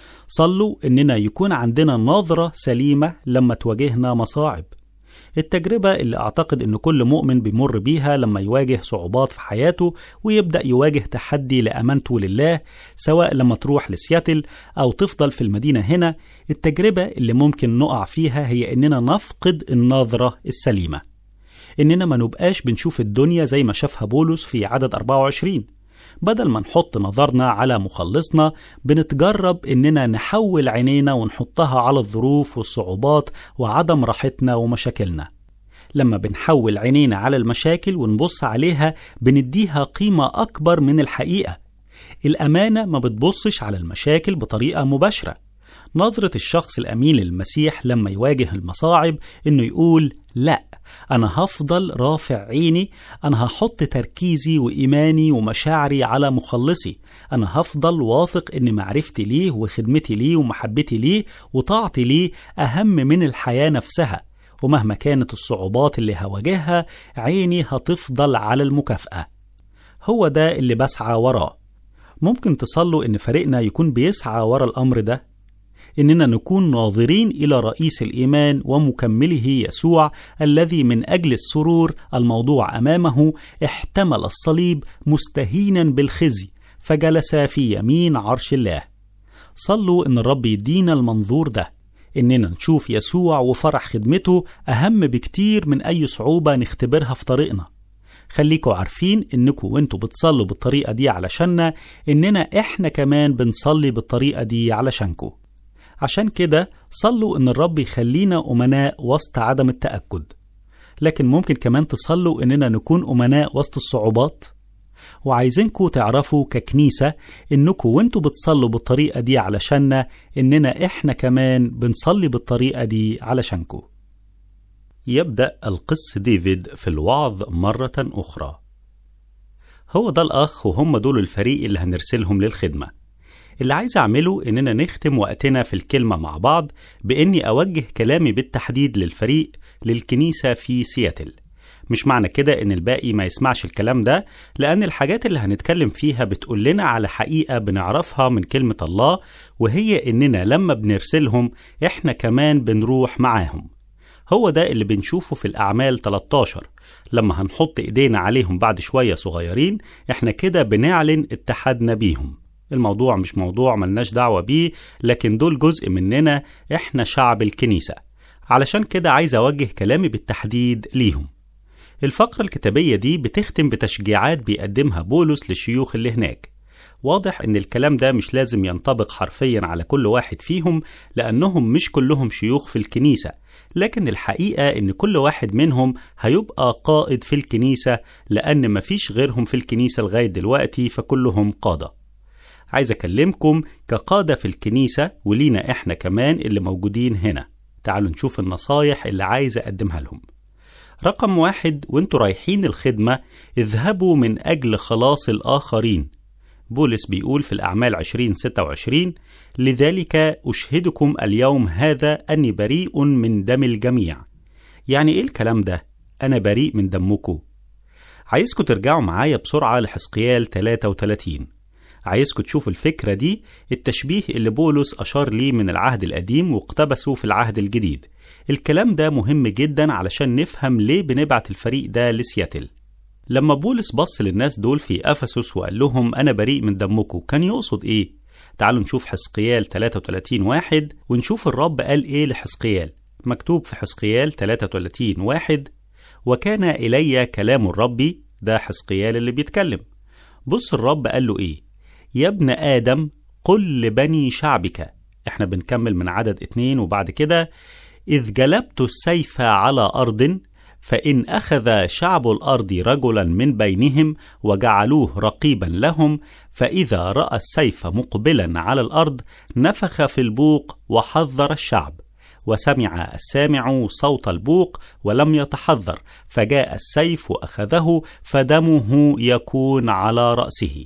صلوا إننا يكون عندنا نظرة سليمة لما تواجهنا مصاعب التجربة اللي أعتقد إن كل مؤمن بيمر بيها لما يواجه صعوبات في حياته ويبدأ يواجه تحدي لأمانته لله سواء لما تروح لسياتل أو تفضل في المدينة هنا التجربة اللي ممكن نقع فيها هي إننا نفقد النظرة السليمة إننا ما نبقاش بنشوف الدنيا زي ما شافها بولس في عدد 24 بدل ما نحط نظرنا على مخلصنا بنتجرب إننا نحول عينينا ونحطها على الظروف والصعوبات وعدم راحتنا ومشاكلنا لما بنحول عينينا على المشاكل ونبص عليها بنديها قيمة أكبر من الحقيقة الأمانة ما بتبصش على المشاكل بطريقة مباشرة نظرة الشخص الأمين للمسيح لما يواجه المصاعب إنه يقول لأ أنا هفضل رافع عيني أنا هحط تركيزي وإيماني ومشاعري على مخلصي أنا هفضل واثق إن معرفتي ليه وخدمتي ليه ومحبتي ليه وطاعتي ليه أهم من الحياة نفسها ومهما كانت الصعوبات اللي هواجهها عيني هتفضل على المكافأة هو ده اللي بسعى وراه ممكن تصلوا إن فريقنا يكون بيسعى ورا الأمر ده اننا نكون ناظرين الى رئيس الايمان ومكمله يسوع الذي من اجل السرور الموضوع امامه احتمل الصليب مستهينا بالخزي فجلس في يمين عرش الله صلوا ان الرب يدينا المنظور ده اننا نشوف يسوع وفرح خدمته اهم بكتير من اي صعوبه نختبرها في طريقنا خليكوا عارفين انكوا وانتوا بتصلوا بالطريقه دي علشاننا اننا احنا كمان بنصلي بالطريقه دي علشانكوا عشان كده صلوا إن الرب يخلينا أمناء وسط عدم التأكد لكن ممكن كمان تصلوا إننا نكون أمناء وسط الصعوبات وعايزينكم تعرفوا ككنيسة إنكم وانتوا بتصلوا بالطريقة دي علشاننا إننا إحنا كمان بنصلي بالطريقة دي علشانكم يبدأ القس ديفيد في الوعظ مرة أخرى هو ده الأخ وهم دول الفريق اللي هنرسلهم للخدمة اللي عايز أعمله إننا نختم وقتنا في الكلمة مع بعض بإني أوجه كلامي بالتحديد للفريق للكنيسة في سياتل مش معنى كده إن الباقي ما يسمعش الكلام ده لأن الحاجات اللي هنتكلم فيها بتقول لنا على حقيقة بنعرفها من كلمة الله وهي إننا لما بنرسلهم إحنا كمان بنروح معاهم هو ده اللي بنشوفه في الأعمال 13 لما هنحط إيدينا عليهم بعد شوية صغيرين إحنا كده بنعلن اتحادنا بيهم الموضوع مش موضوع ملناش دعوة بيه لكن دول جزء مننا إحنا شعب الكنيسة علشان كده عايز أوجه كلامي بالتحديد ليهم الفقرة الكتابية دي بتختم بتشجيعات بيقدمها بولس للشيوخ اللي هناك واضح ان الكلام ده مش لازم ينطبق حرفيا على كل واحد فيهم لانهم مش كلهم شيوخ في الكنيسه لكن الحقيقه ان كل واحد منهم هيبقى قائد في الكنيسه لان مفيش غيرهم في الكنيسه لغايه دلوقتي فكلهم قاده عايز اكلمكم كقاده في الكنيسه ولينا احنا كمان اللي موجودين هنا تعالوا نشوف النصايح اللي عايز اقدمها لهم رقم واحد وانتوا رايحين الخدمة اذهبوا من أجل خلاص الآخرين بولس بيقول في الأعمال 2026 لذلك أشهدكم اليوم هذا أني بريء من دم الجميع يعني إيه الكلام ده؟ أنا بريء من دمكم عايزكم ترجعوا معايا بسرعة لحزقيال 33 عايزكم تشوفوا الفكرة دي التشبيه اللي بولس أشار ليه من العهد القديم واقتبسه في العهد الجديد الكلام ده مهم جدا علشان نفهم ليه بنبعت الفريق ده لسياتل لما بولس بص للناس دول في أفسس وقال لهم أنا بريء من دمكم كان يقصد إيه؟ تعالوا نشوف حزقيال 33 واحد ونشوف الرب قال إيه لحزقيال مكتوب في حزقيال 33 واحد وكان إلي كلام الرب ده حزقيال اللي بيتكلم بص الرب قال له إيه يا ابن آدم قل لبني شعبك احنا بنكمل من عدد اتنين وبعد كده إذ جلبت السيف على أرض فإن أخذ شعب الأرض رجلا من بينهم وجعلوه رقيبا لهم فإذا رأى السيف مقبلا على الأرض نفخ في البوق وحذر الشعب وسمع السامع صوت البوق ولم يتحذر فجاء السيف وأخذه فدمه يكون على رأسه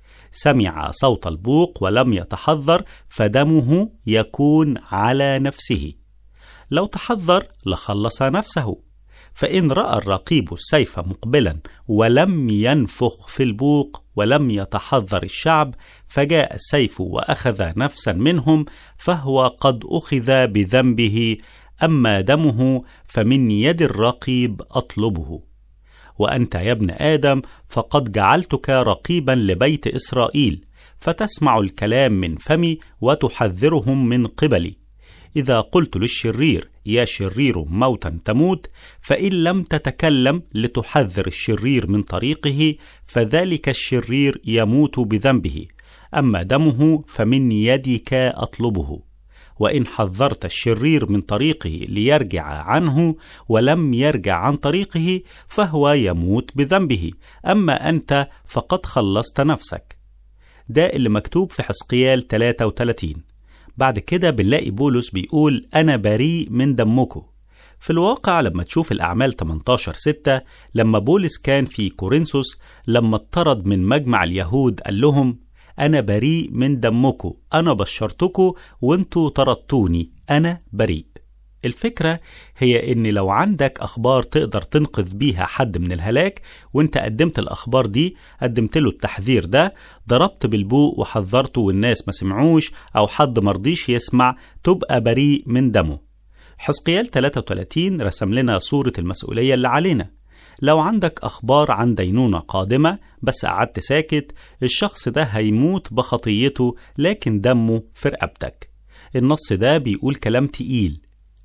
سمع صوت البوق ولم يتحذر فدمه يكون على نفسه لو تحذر لخلص نفسه فإن رأى الرقيب السيف مقبلا ولم ينفخ في البوق ولم يتحذر الشعب فجاء السيف وأخذ نفسا منهم فهو قد أخذ بذنبه أما دمه فمن يد الرقيب أطلبه وأنت يا ابن آدم فقد جعلتك رقيبا لبيت إسرائيل فتسمع الكلام من فمي وتحذرهم من قبلي إذا قلت للشرير يا شرير موتا تموت فإن لم تتكلم لتحذر الشرير من طريقه فذلك الشرير يموت بذنبه أما دمه فمن يدك أطلبه وإن حذرت الشرير من طريقه ليرجع عنه ولم يرجع عن طريقه فهو يموت بذنبه أما أنت فقد خلصت نفسك ده اللي مكتوب في حسقيال 33 بعد كده بنلاقي بولس بيقول أنا بريء من دمكم في الواقع لما تشوف الأعمال 18 6 لما بولس كان في كورنثوس لما اطرد من مجمع اليهود قال لهم أنا بريء من دمكم أنا بشرتكم وانتوا طردتوني أنا بريء الفكرة هي إن لو عندك أخبار تقدر تنقذ بيها حد من الهلاك وانت قدمت الأخبار دي قدمت له التحذير ده ضربت بالبوق وحذرته والناس ما سمعوش أو حد مرضيش يسمع تبقى بريء من دمه حزقيال 33 رسم لنا صورة المسؤولية اللي علينا لو عندك أخبار عن دينونة قادمة بس قعدت ساكت الشخص ده هيموت بخطيته لكن دمه في رقبتك النص ده بيقول كلام تقيل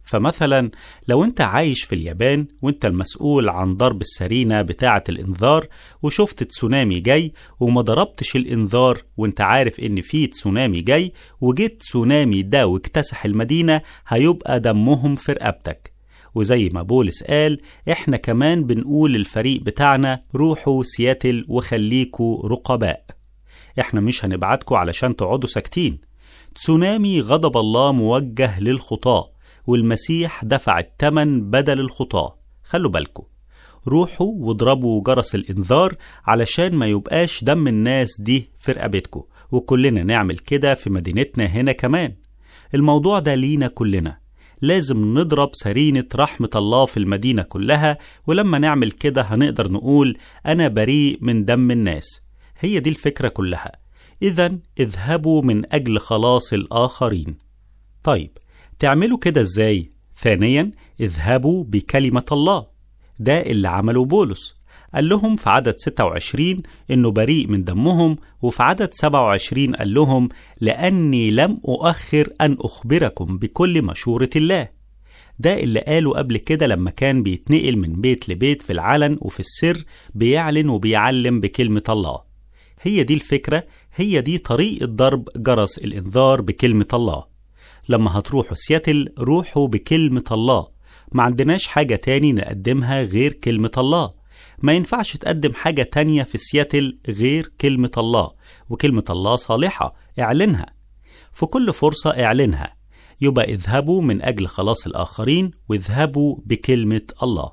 فمثلا لو انت عايش في اليابان وانت المسؤول عن ضرب السرينة بتاعة الانذار وشفت تسونامي جاي وما ضربتش الانذار وانت عارف ان في تسونامي جاي وجيت تسونامي ده واكتسح المدينة هيبقى دمهم في رقبتك وزي ما بولس قال احنا كمان بنقول للفريق بتاعنا روحوا سياتل وخليكوا رقباء احنا مش هنبعتكوا علشان تقعدوا ساكتين تسونامي غضب الله موجه للخطاه والمسيح دفع التمن بدل الخطاة خلوا بالكم روحوا واضربوا جرس الإنذار علشان ما يبقاش دم الناس دي في رقبتكم وكلنا نعمل كده في مدينتنا هنا كمان الموضوع ده لينا كلنا لازم نضرب سرينة رحمة الله في المدينة كلها ولما نعمل كده هنقدر نقول أنا بريء من دم الناس هي دي الفكرة كلها إذا اذهبوا من أجل خلاص الآخرين طيب تعملوا كده ازاي؟ ثانيا اذهبوا بكلمة الله ده اللي عمله بولس قال لهم في عدد 26 انه بريء من دمهم وفي عدد 27 قال لهم لاني لم اؤخر ان اخبركم بكل مشورة الله ده اللي قاله قبل كده لما كان بيتنقل من بيت لبيت في العلن وفي السر بيعلن وبيعلم بكلمة الله هي دي الفكرة هي دي طريقة ضرب جرس الإنذار بكلمة الله لما هتروحوا سياتل روحوا بكلمة الله ما عندناش حاجة تاني نقدمها غير كلمة الله ما ينفعش تقدم حاجة تانية في سياتل غير كلمة الله وكلمة الله صالحة اعلنها في كل فرصة اعلنها يبقى اذهبوا من أجل خلاص الآخرين واذهبوا بكلمة الله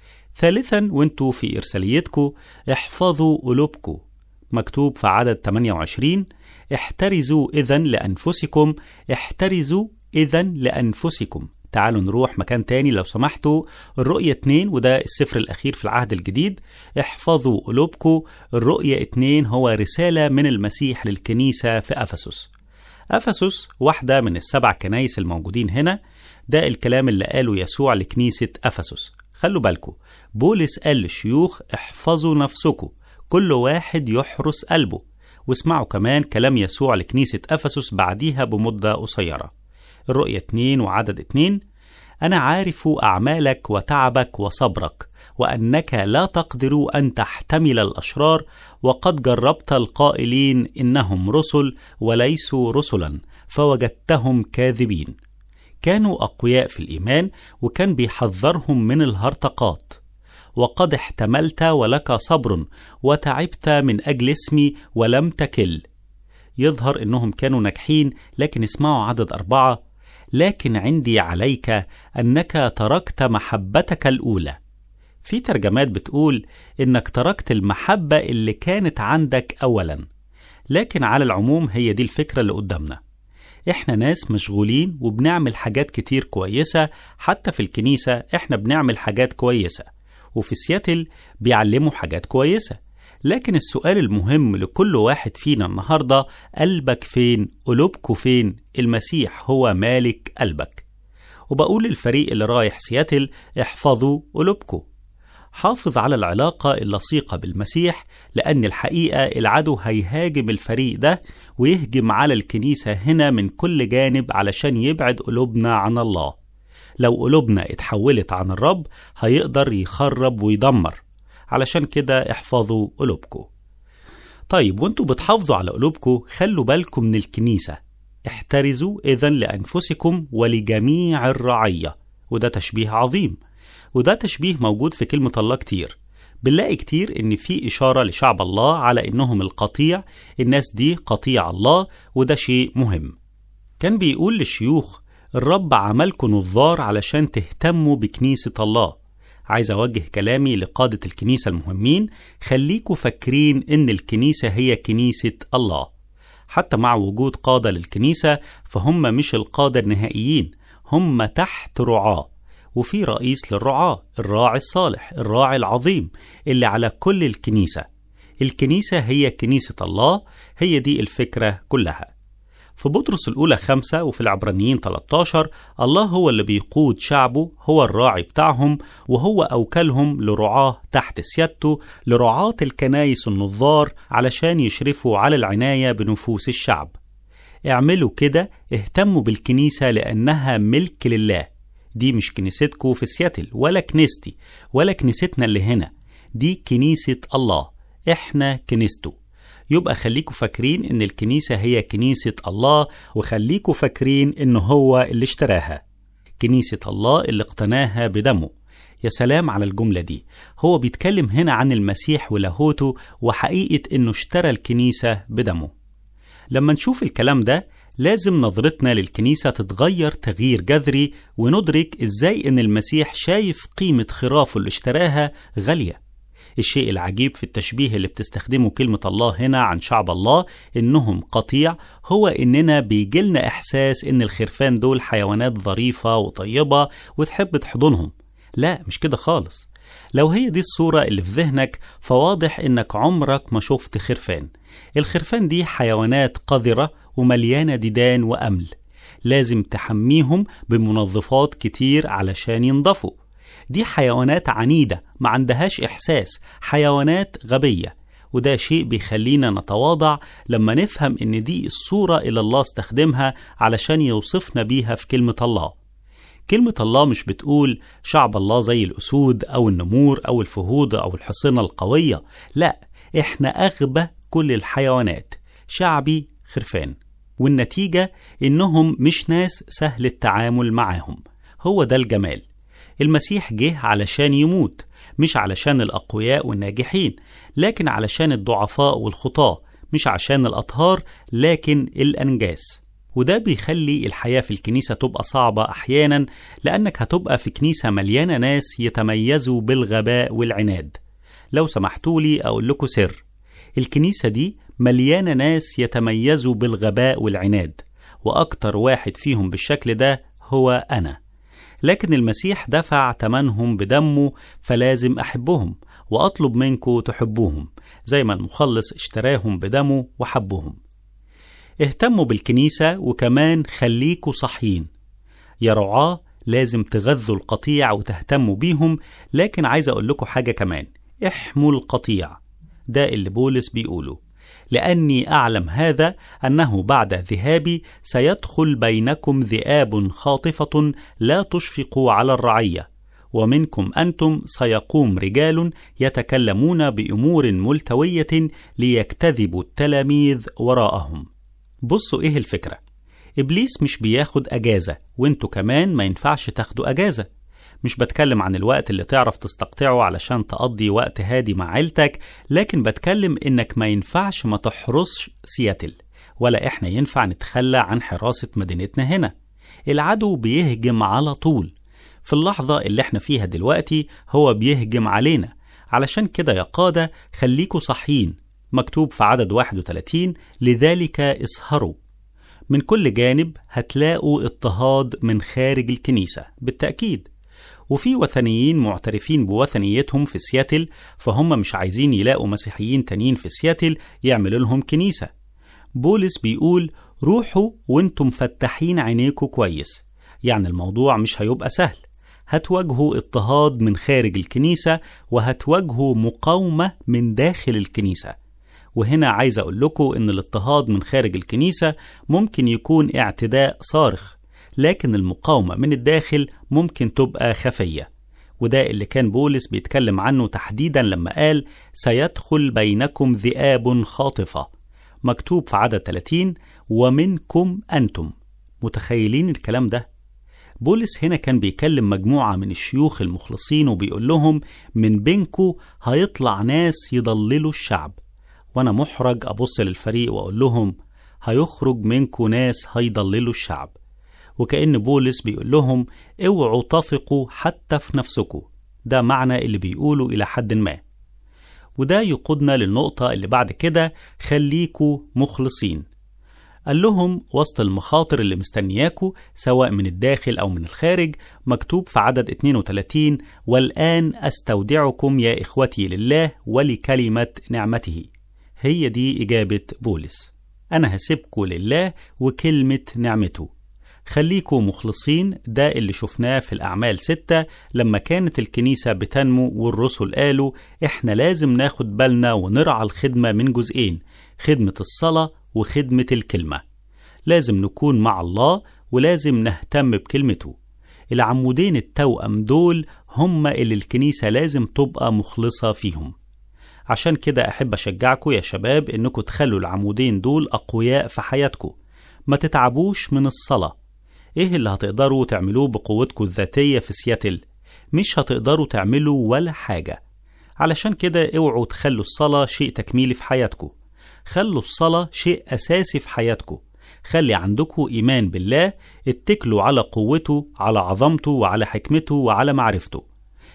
ثالثا وانتوا في إرساليتكم احفظوا قلوبكم مكتوب في عدد 28 احترزوا إذا لأنفسكم احترزوا إذا لأنفسكم تعالوا نروح مكان تاني لو سمحتوا الرؤية 2 وده السفر الأخير في العهد الجديد احفظوا قلوبكم الرؤية 2 هو رسالة من المسيح للكنيسة في أفسس أفسس واحدة من السبع كنايس الموجودين هنا ده الكلام اللي قاله يسوع لكنيسة أفسس خلوا بالكم بولس قال للشيوخ احفظوا نفسكم كل واحد يحرس قلبه واسمعوا كمان كلام يسوع لكنيسة أفسس بعديها بمدة قصيرة الرؤية 2 وعدد 2 أنا عارف أعمالك وتعبك وصبرك وأنك لا تقدر أن تحتمل الأشرار وقد جربت القائلين إنهم رسل وليسوا رسلا فوجدتهم كاذبين كانوا أقوياء في الإيمان وكان بيحذرهم من الهرطقات وقد احتملت ولك صبر وتعبت من أجل اسمي ولم تكل يظهر أنهم كانوا ناجحين لكن اسمعوا عدد أربعة لكن عندي عليك أنك تركت محبتك الأولى في ترجمات بتقول إنك تركت المحبة اللي كانت عندك أولا لكن على العموم هي دي الفكرة اللي قدامنا احنا ناس مشغولين وبنعمل حاجات كتير كويسة حتى في الكنيسة احنا بنعمل حاجات كويسة وفي سياتل بيعلموا حاجات كويسة لكن السؤال المهم لكل واحد فينا النهاردة قلبك فين قلوبكوا فين المسيح هو مالك قلبك وبقول للفريق اللي رايح سياتل احفظوا قلوبكوا حافظ على العلاقة اللصيقة بالمسيح لأن الحقيقة العدو هيهاجم الفريق ده ويهجم على الكنيسة هنا من كل جانب علشان يبعد قلوبنا عن الله لو قلوبنا اتحولت عن الرب هيقدر يخرب ويدمر علشان كده احفظوا قلوبكم طيب وانتوا بتحافظوا على قلوبكم خلوا بالكم من الكنيسة احترزوا إذا لأنفسكم ولجميع الرعية وده تشبيه عظيم وده تشبيه موجود في كلمة الله كتير بنلاقي كتير إن في إشارة لشعب الله على إنهم القطيع الناس دي قطيع الله وده شيء مهم كان بيقول للشيوخ الرب عملكم نظار علشان تهتموا بكنيسة الله عايز أوجه كلامي لقادة الكنيسة المهمين خليكوا فاكرين إن الكنيسة هي كنيسة الله حتى مع وجود قادة للكنيسة فهم مش القادة النهائيين هم تحت رعاة وفي رئيس للرعاة الراعي الصالح الراعي العظيم اللي على كل الكنيسة الكنيسة هي كنيسة الله هي دي الفكرة كلها في بطرس الأولى خمسة وفي العبرانيين 13 الله هو اللي بيقود شعبه هو الراعي بتاعهم وهو أوكلهم لرعاه تحت سيادته لرعاة الكنايس النظار علشان يشرفوا على العناية بنفوس الشعب اعملوا كده اهتموا بالكنيسة لأنها ملك لله دي مش كنيستكو في سياتل ولا كنيستي ولا كنيستنا اللي هنا دي كنيسة الله احنا كنيسته يبقى خليكوا فاكرين ان الكنيسة هي كنيسة الله وخليكوا فاكرين ان هو اللي اشتراها كنيسة الله اللي اقتناها بدمه يا سلام على الجملة دي هو بيتكلم هنا عن المسيح ولاهوته وحقيقة انه اشترى الكنيسة بدمه لما نشوف الكلام ده لازم نظرتنا للكنيسة تتغير تغيير جذري وندرك ازاي ان المسيح شايف قيمة خرافه اللي اشتراها غالية الشيء العجيب في التشبيه اللي بتستخدمه كلمة الله هنا عن شعب الله إنهم قطيع هو إننا بيجيلنا إحساس إن الخرفان دول حيوانات ظريفة وطيبة وتحب تحضنهم لا مش كده خالص لو هي دي الصورة اللي في ذهنك فواضح إنك عمرك ما شفت خرفان الخرفان دي حيوانات قذرة ومليانة ديدان وأمل لازم تحميهم بمنظفات كتير علشان ينضفوا دي حيوانات عنيدة ما عندهاش إحساس حيوانات غبية وده شيء بيخلينا نتواضع لما نفهم إن دي الصورة اللي الله استخدمها علشان يوصفنا بيها في كلمة الله كلمة الله مش بتقول شعب الله زي الأسود أو النمور أو الفهود أو الحصينة القوية لا إحنا أغبى كل الحيوانات شعبي خرفان والنتيجة إنهم مش ناس سهل التعامل معاهم هو ده الجمال المسيح جه علشان يموت مش علشان الأقوياء والناجحين لكن علشان الضعفاء والخطاة مش عشان الأطهار لكن الأنجاس وده بيخلي الحياة في الكنيسة تبقى صعبة أحيانا لأنك هتبقى في كنيسة مليانة ناس يتميزوا بالغباء والعناد لو سمحتولي أقول لكم سر الكنيسة دي مليانة ناس يتميزوا بالغباء والعناد وأكتر واحد فيهم بالشكل ده هو أنا لكن المسيح دفع تمنهم بدمه فلازم أحبهم وأطلب منكم تحبوهم زي ما المخلص اشتراهم بدمه وحبهم اهتموا بالكنيسة وكمان خليكوا صحيين يا رعاة لازم تغذوا القطيع وتهتموا بيهم لكن عايز أقول لكم حاجة كمان احموا القطيع ده اللي بولس بيقوله لأني أعلم هذا أنه بعد ذهابي سيدخل بينكم ذئاب خاطفة لا تشفقوا على الرعية ومنكم أنتم سيقوم رجال يتكلمون بأمور ملتوية ليكتذبوا التلاميذ وراءهم بصوا إيه الفكرة إبليس مش بياخد أجازة وانتوا كمان ما ينفعش تاخدوا أجازة مش بتكلم عن الوقت اللي تعرف تستقطعه علشان تقضي وقت هادي مع عيلتك لكن بتكلم إنك ما ينفعش ما تحرسش سياتل ولا إحنا ينفع نتخلى عن حراسة مدينتنا هنا العدو بيهجم على طول في اللحظة اللي احنا فيها دلوقتي هو بيهجم علينا علشان كده يا قادة خليكوا صحيين مكتوب في عدد 31 لذلك اسهروا من كل جانب هتلاقوا اضطهاد من خارج الكنيسة بالتأكيد وفي وثنيين معترفين بوثنيتهم في سياتل فهم مش عايزين يلاقوا مسيحيين تانيين في سياتل يعملوا لهم كنيسة بولس بيقول روحوا وانتم فتحين عينيكوا كويس يعني الموضوع مش هيبقى سهل هتواجهوا اضطهاد من خارج الكنيسة وهتواجهوا مقاومة من داخل الكنيسة وهنا عايز أقول لكم إن الاضطهاد من خارج الكنيسة ممكن يكون اعتداء صارخ لكن المقاومة من الداخل ممكن تبقى خفية وده اللي كان بولس بيتكلم عنه تحديدا لما قال سيدخل بينكم ذئاب خاطفة مكتوب في عدد 30 ومنكم أنتم متخيلين الكلام ده بولس هنا كان بيكلم مجموعة من الشيوخ المخلصين وبيقول لهم من بينكو هيطلع ناس يضللوا الشعب وأنا محرج أبص للفريق وأقول لهم هيخرج منكو ناس هيضللوا الشعب وكأن بولس بيقول لهم اوعوا تثقوا حتى في نفسكم ده معنى اللي بيقوله إلى حد ما وده يقودنا للنقطة اللي بعد كده خليكوا مخلصين قال لهم وسط المخاطر اللي مستنياكوا سواء من الداخل أو من الخارج مكتوب في عدد 32 والآن أستودعكم يا إخوتي لله ولكلمة نعمته هي دي إجابة بولس أنا هسيبكوا لله وكلمة نعمته خليكوا مخلصين ده اللي شفناه في الأعمال ستة لما كانت الكنيسة بتنمو والرسل قالوا إحنا لازم ناخد بالنا ونرعى الخدمة من جزئين خدمة الصلاة وخدمة الكلمة لازم نكون مع الله ولازم نهتم بكلمته العمودين التوأم دول هم اللي الكنيسة لازم تبقى مخلصة فيهم عشان كده أحب أشجعكم يا شباب إنكم تخلوا العمودين دول أقوياء في حياتكم ما تتعبوش من الصلاة إيه اللي هتقدروا تعملوه بقوتكم الذاتية في سياتل؟ مش هتقدروا تعملوا ولا حاجة علشان كده اوعوا تخلوا الصلاة شيء تكميلي في حياتكم خلوا الصلاة شيء أساسي في حياتكم خلي عندكم إيمان بالله اتكلوا على قوته على عظمته وعلى حكمته وعلى معرفته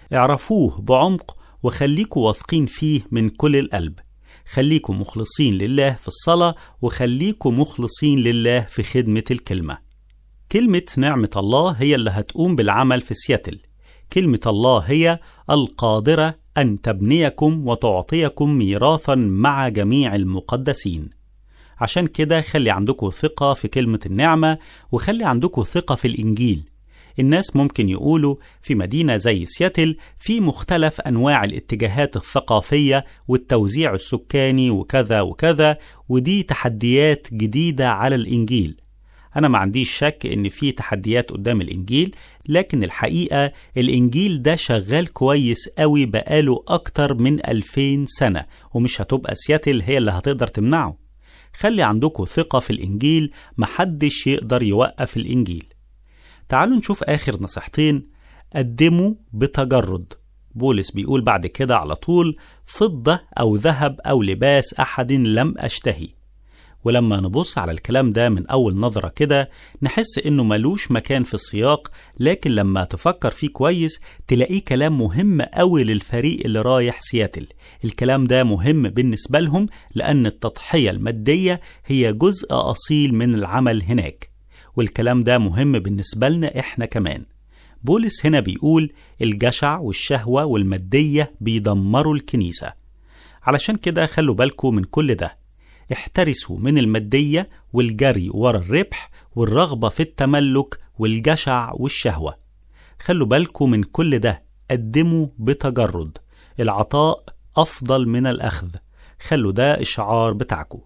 اعرفوه بعمق وخليكوا واثقين فيه من كل القلب خليكوا مخلصين لله في الصلاة وخليكوا مخلصين لله في خدمة الكلمة كلمة نعمة الله هي اللي هتقوم بالعمل في سياتل كلمة الله هي القادرة أن تبنيكم وتعطيكم ميراثا مع جميع المقدسين عشان كده خلي عندكم ثقة في كلمة النعمة وخلي عندكم ثقة في الإنجيل الناس ممكن يقولوا في مدينة زي سياتل في مختلف أنواع الاتجاهات الثقافية والتوزيع السكاني وكذا وكذا ودي تحديات جديدة على الإنجيل أنا ما عنديش شك إن في تحديات قدام الإنجيل لكن الحقيقة الإنجيل ده شغال كويس قوي بقاله أكتر من ألفين سنة ومش هتبقى سياتل هي اللي هتقدر تمنعه خلي عندكم ثقة في الإنجيل محدش يقدر يوقف الإنجيل تعالوا نشوف آخر نصيحتين قدموا بتجرد بولس بيقول بعد كده على طول فضة أو ذهب أو لباس أحد لم أشتهي ولما نبص على الكلام ده من أول نظرة كده نحس إنه ملوش مكان في السياق لكن لما تفكر فيه كويس تلاقيه كلام مهم قوي للفريق اللي رايح سياتل الكلام ده مهم بالنسبة لهم لأن التضحية المادية هي جزء أصيل من العمل هناك والكلام ده مهم بالنسبة لنا إحنا كمان بولس هنا بيقول الجشع والشهوة والمادية بيدمروا الكنيسة علشان كده خلوا بالكم من كل ده احترسوا من المادية والجري ورا الربح والرغبة في التملك والجشع والشهوة خلوا بالكم من كل ده قدموا بتجرد العطاء أفضل من الأخذ خلوا ده الشعار بتاعكم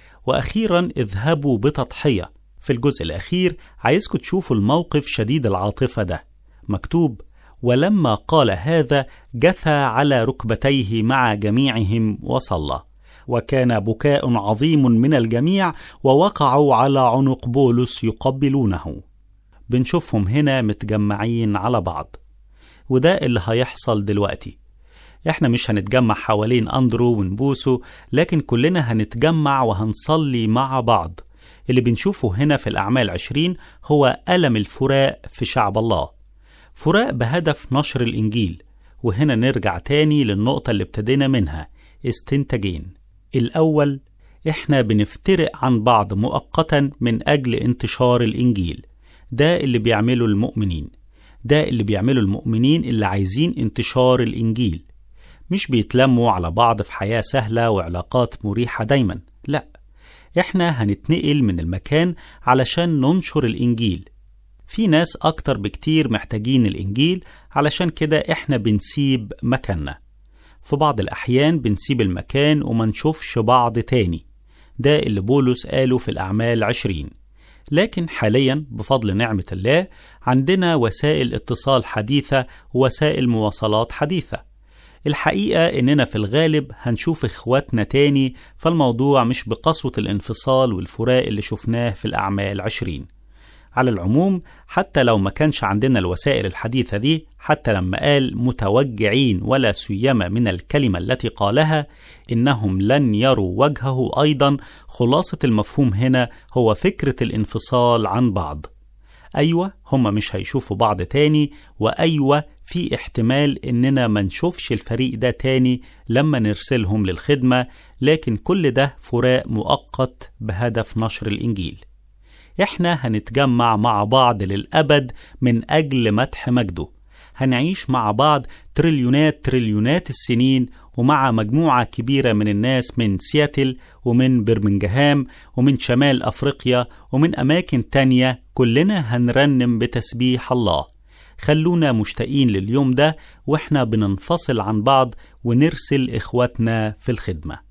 وأخيرا اذهبوا بتضحية في الجزء الأخير عايزكم تشوفوا الموقف شديد العاطفة ده مكتوب ولما قال هذا جثى على ركبتيه مع جميعهم وصلى وكان بكاء عظيم من الجميع ووقعوا على عنق بولس يقبلونه بنشوفهم هنا متجمعين على بعض وده اللي هيحصل دلوقتي احنا مش هنتجمع حوالين اندرو ونبوسه لكن كلنا هنتجمع وهنصلي مع بعض اللي بنشوفه هنا في الأعمال عشرين هو ألم الفراق في شعب الله فراق بهدف نشر الإنجيل وهنا نرجع تاني للنقطة اللي ابتدينا منها استنتاجين الأول إحنا بنفترق عن بعض مؤقتا من أجل انتشار الإنجيل ده اللي بيعمله المؤمنين ده اللي بيعمله المؤمنين اللي عايزين انتشار الإنجيل مش بيتلموا على بعض في حياة سهلة وعلاقات مريحة دايما لأ احنا هنتنقل من المكان علشان ننشر الإنجيل في ناس أكتر بكتير محتاجين الإنجيل علشان كده احنا بنسيب مكاننا في بعض الأحيان بنسيب المكان وما نشوفش بعض تاني ده اللي بولس قاله في الأعمال عشرين لكن حاليا بفضل نعمة الله عندنا وسائل اتصال حديثة ووسائل مواصلات حديثة الحقيقة إننا في الغالب هنشوف إخواتنا تاني فالموضوع مش بقسوة الانفصال والفراق اللي شفناه في الأعمال عشرين على العموم حتى لو ما كانش عندنا الوسائل الحديثة دي حتى لما قال متوجعين ولا سيما من الكلمة التي قالها إنهم لن يروا وجهه أيضا خلاصة المفهوم هنا هو فكرة الانفصال عن بعض أيوة هما مش هيشوفوا بعض تاني وأيوة في احتمال إننا ما نشوفش الفريق ده تاني لما نرسلهم للخدمة لكن كل ده فراق مؤقت بهدف نشر الإنجيل احنا هنتجمع مع بعض للأبد من أجل مدح مجده هنعيش مع بعض تريليونات تريليونات السنين ومع مجموعة كبيرة من الناس من سياتل ومن برمنجهام ومن شمال أفريقيا ومن أماكن تانية كلنا هنرنم بتسبيح الله خلونا مشتاقين لليوم ده واحنا بننفصل عن بعض ونرسل إخواتنا في الخدمة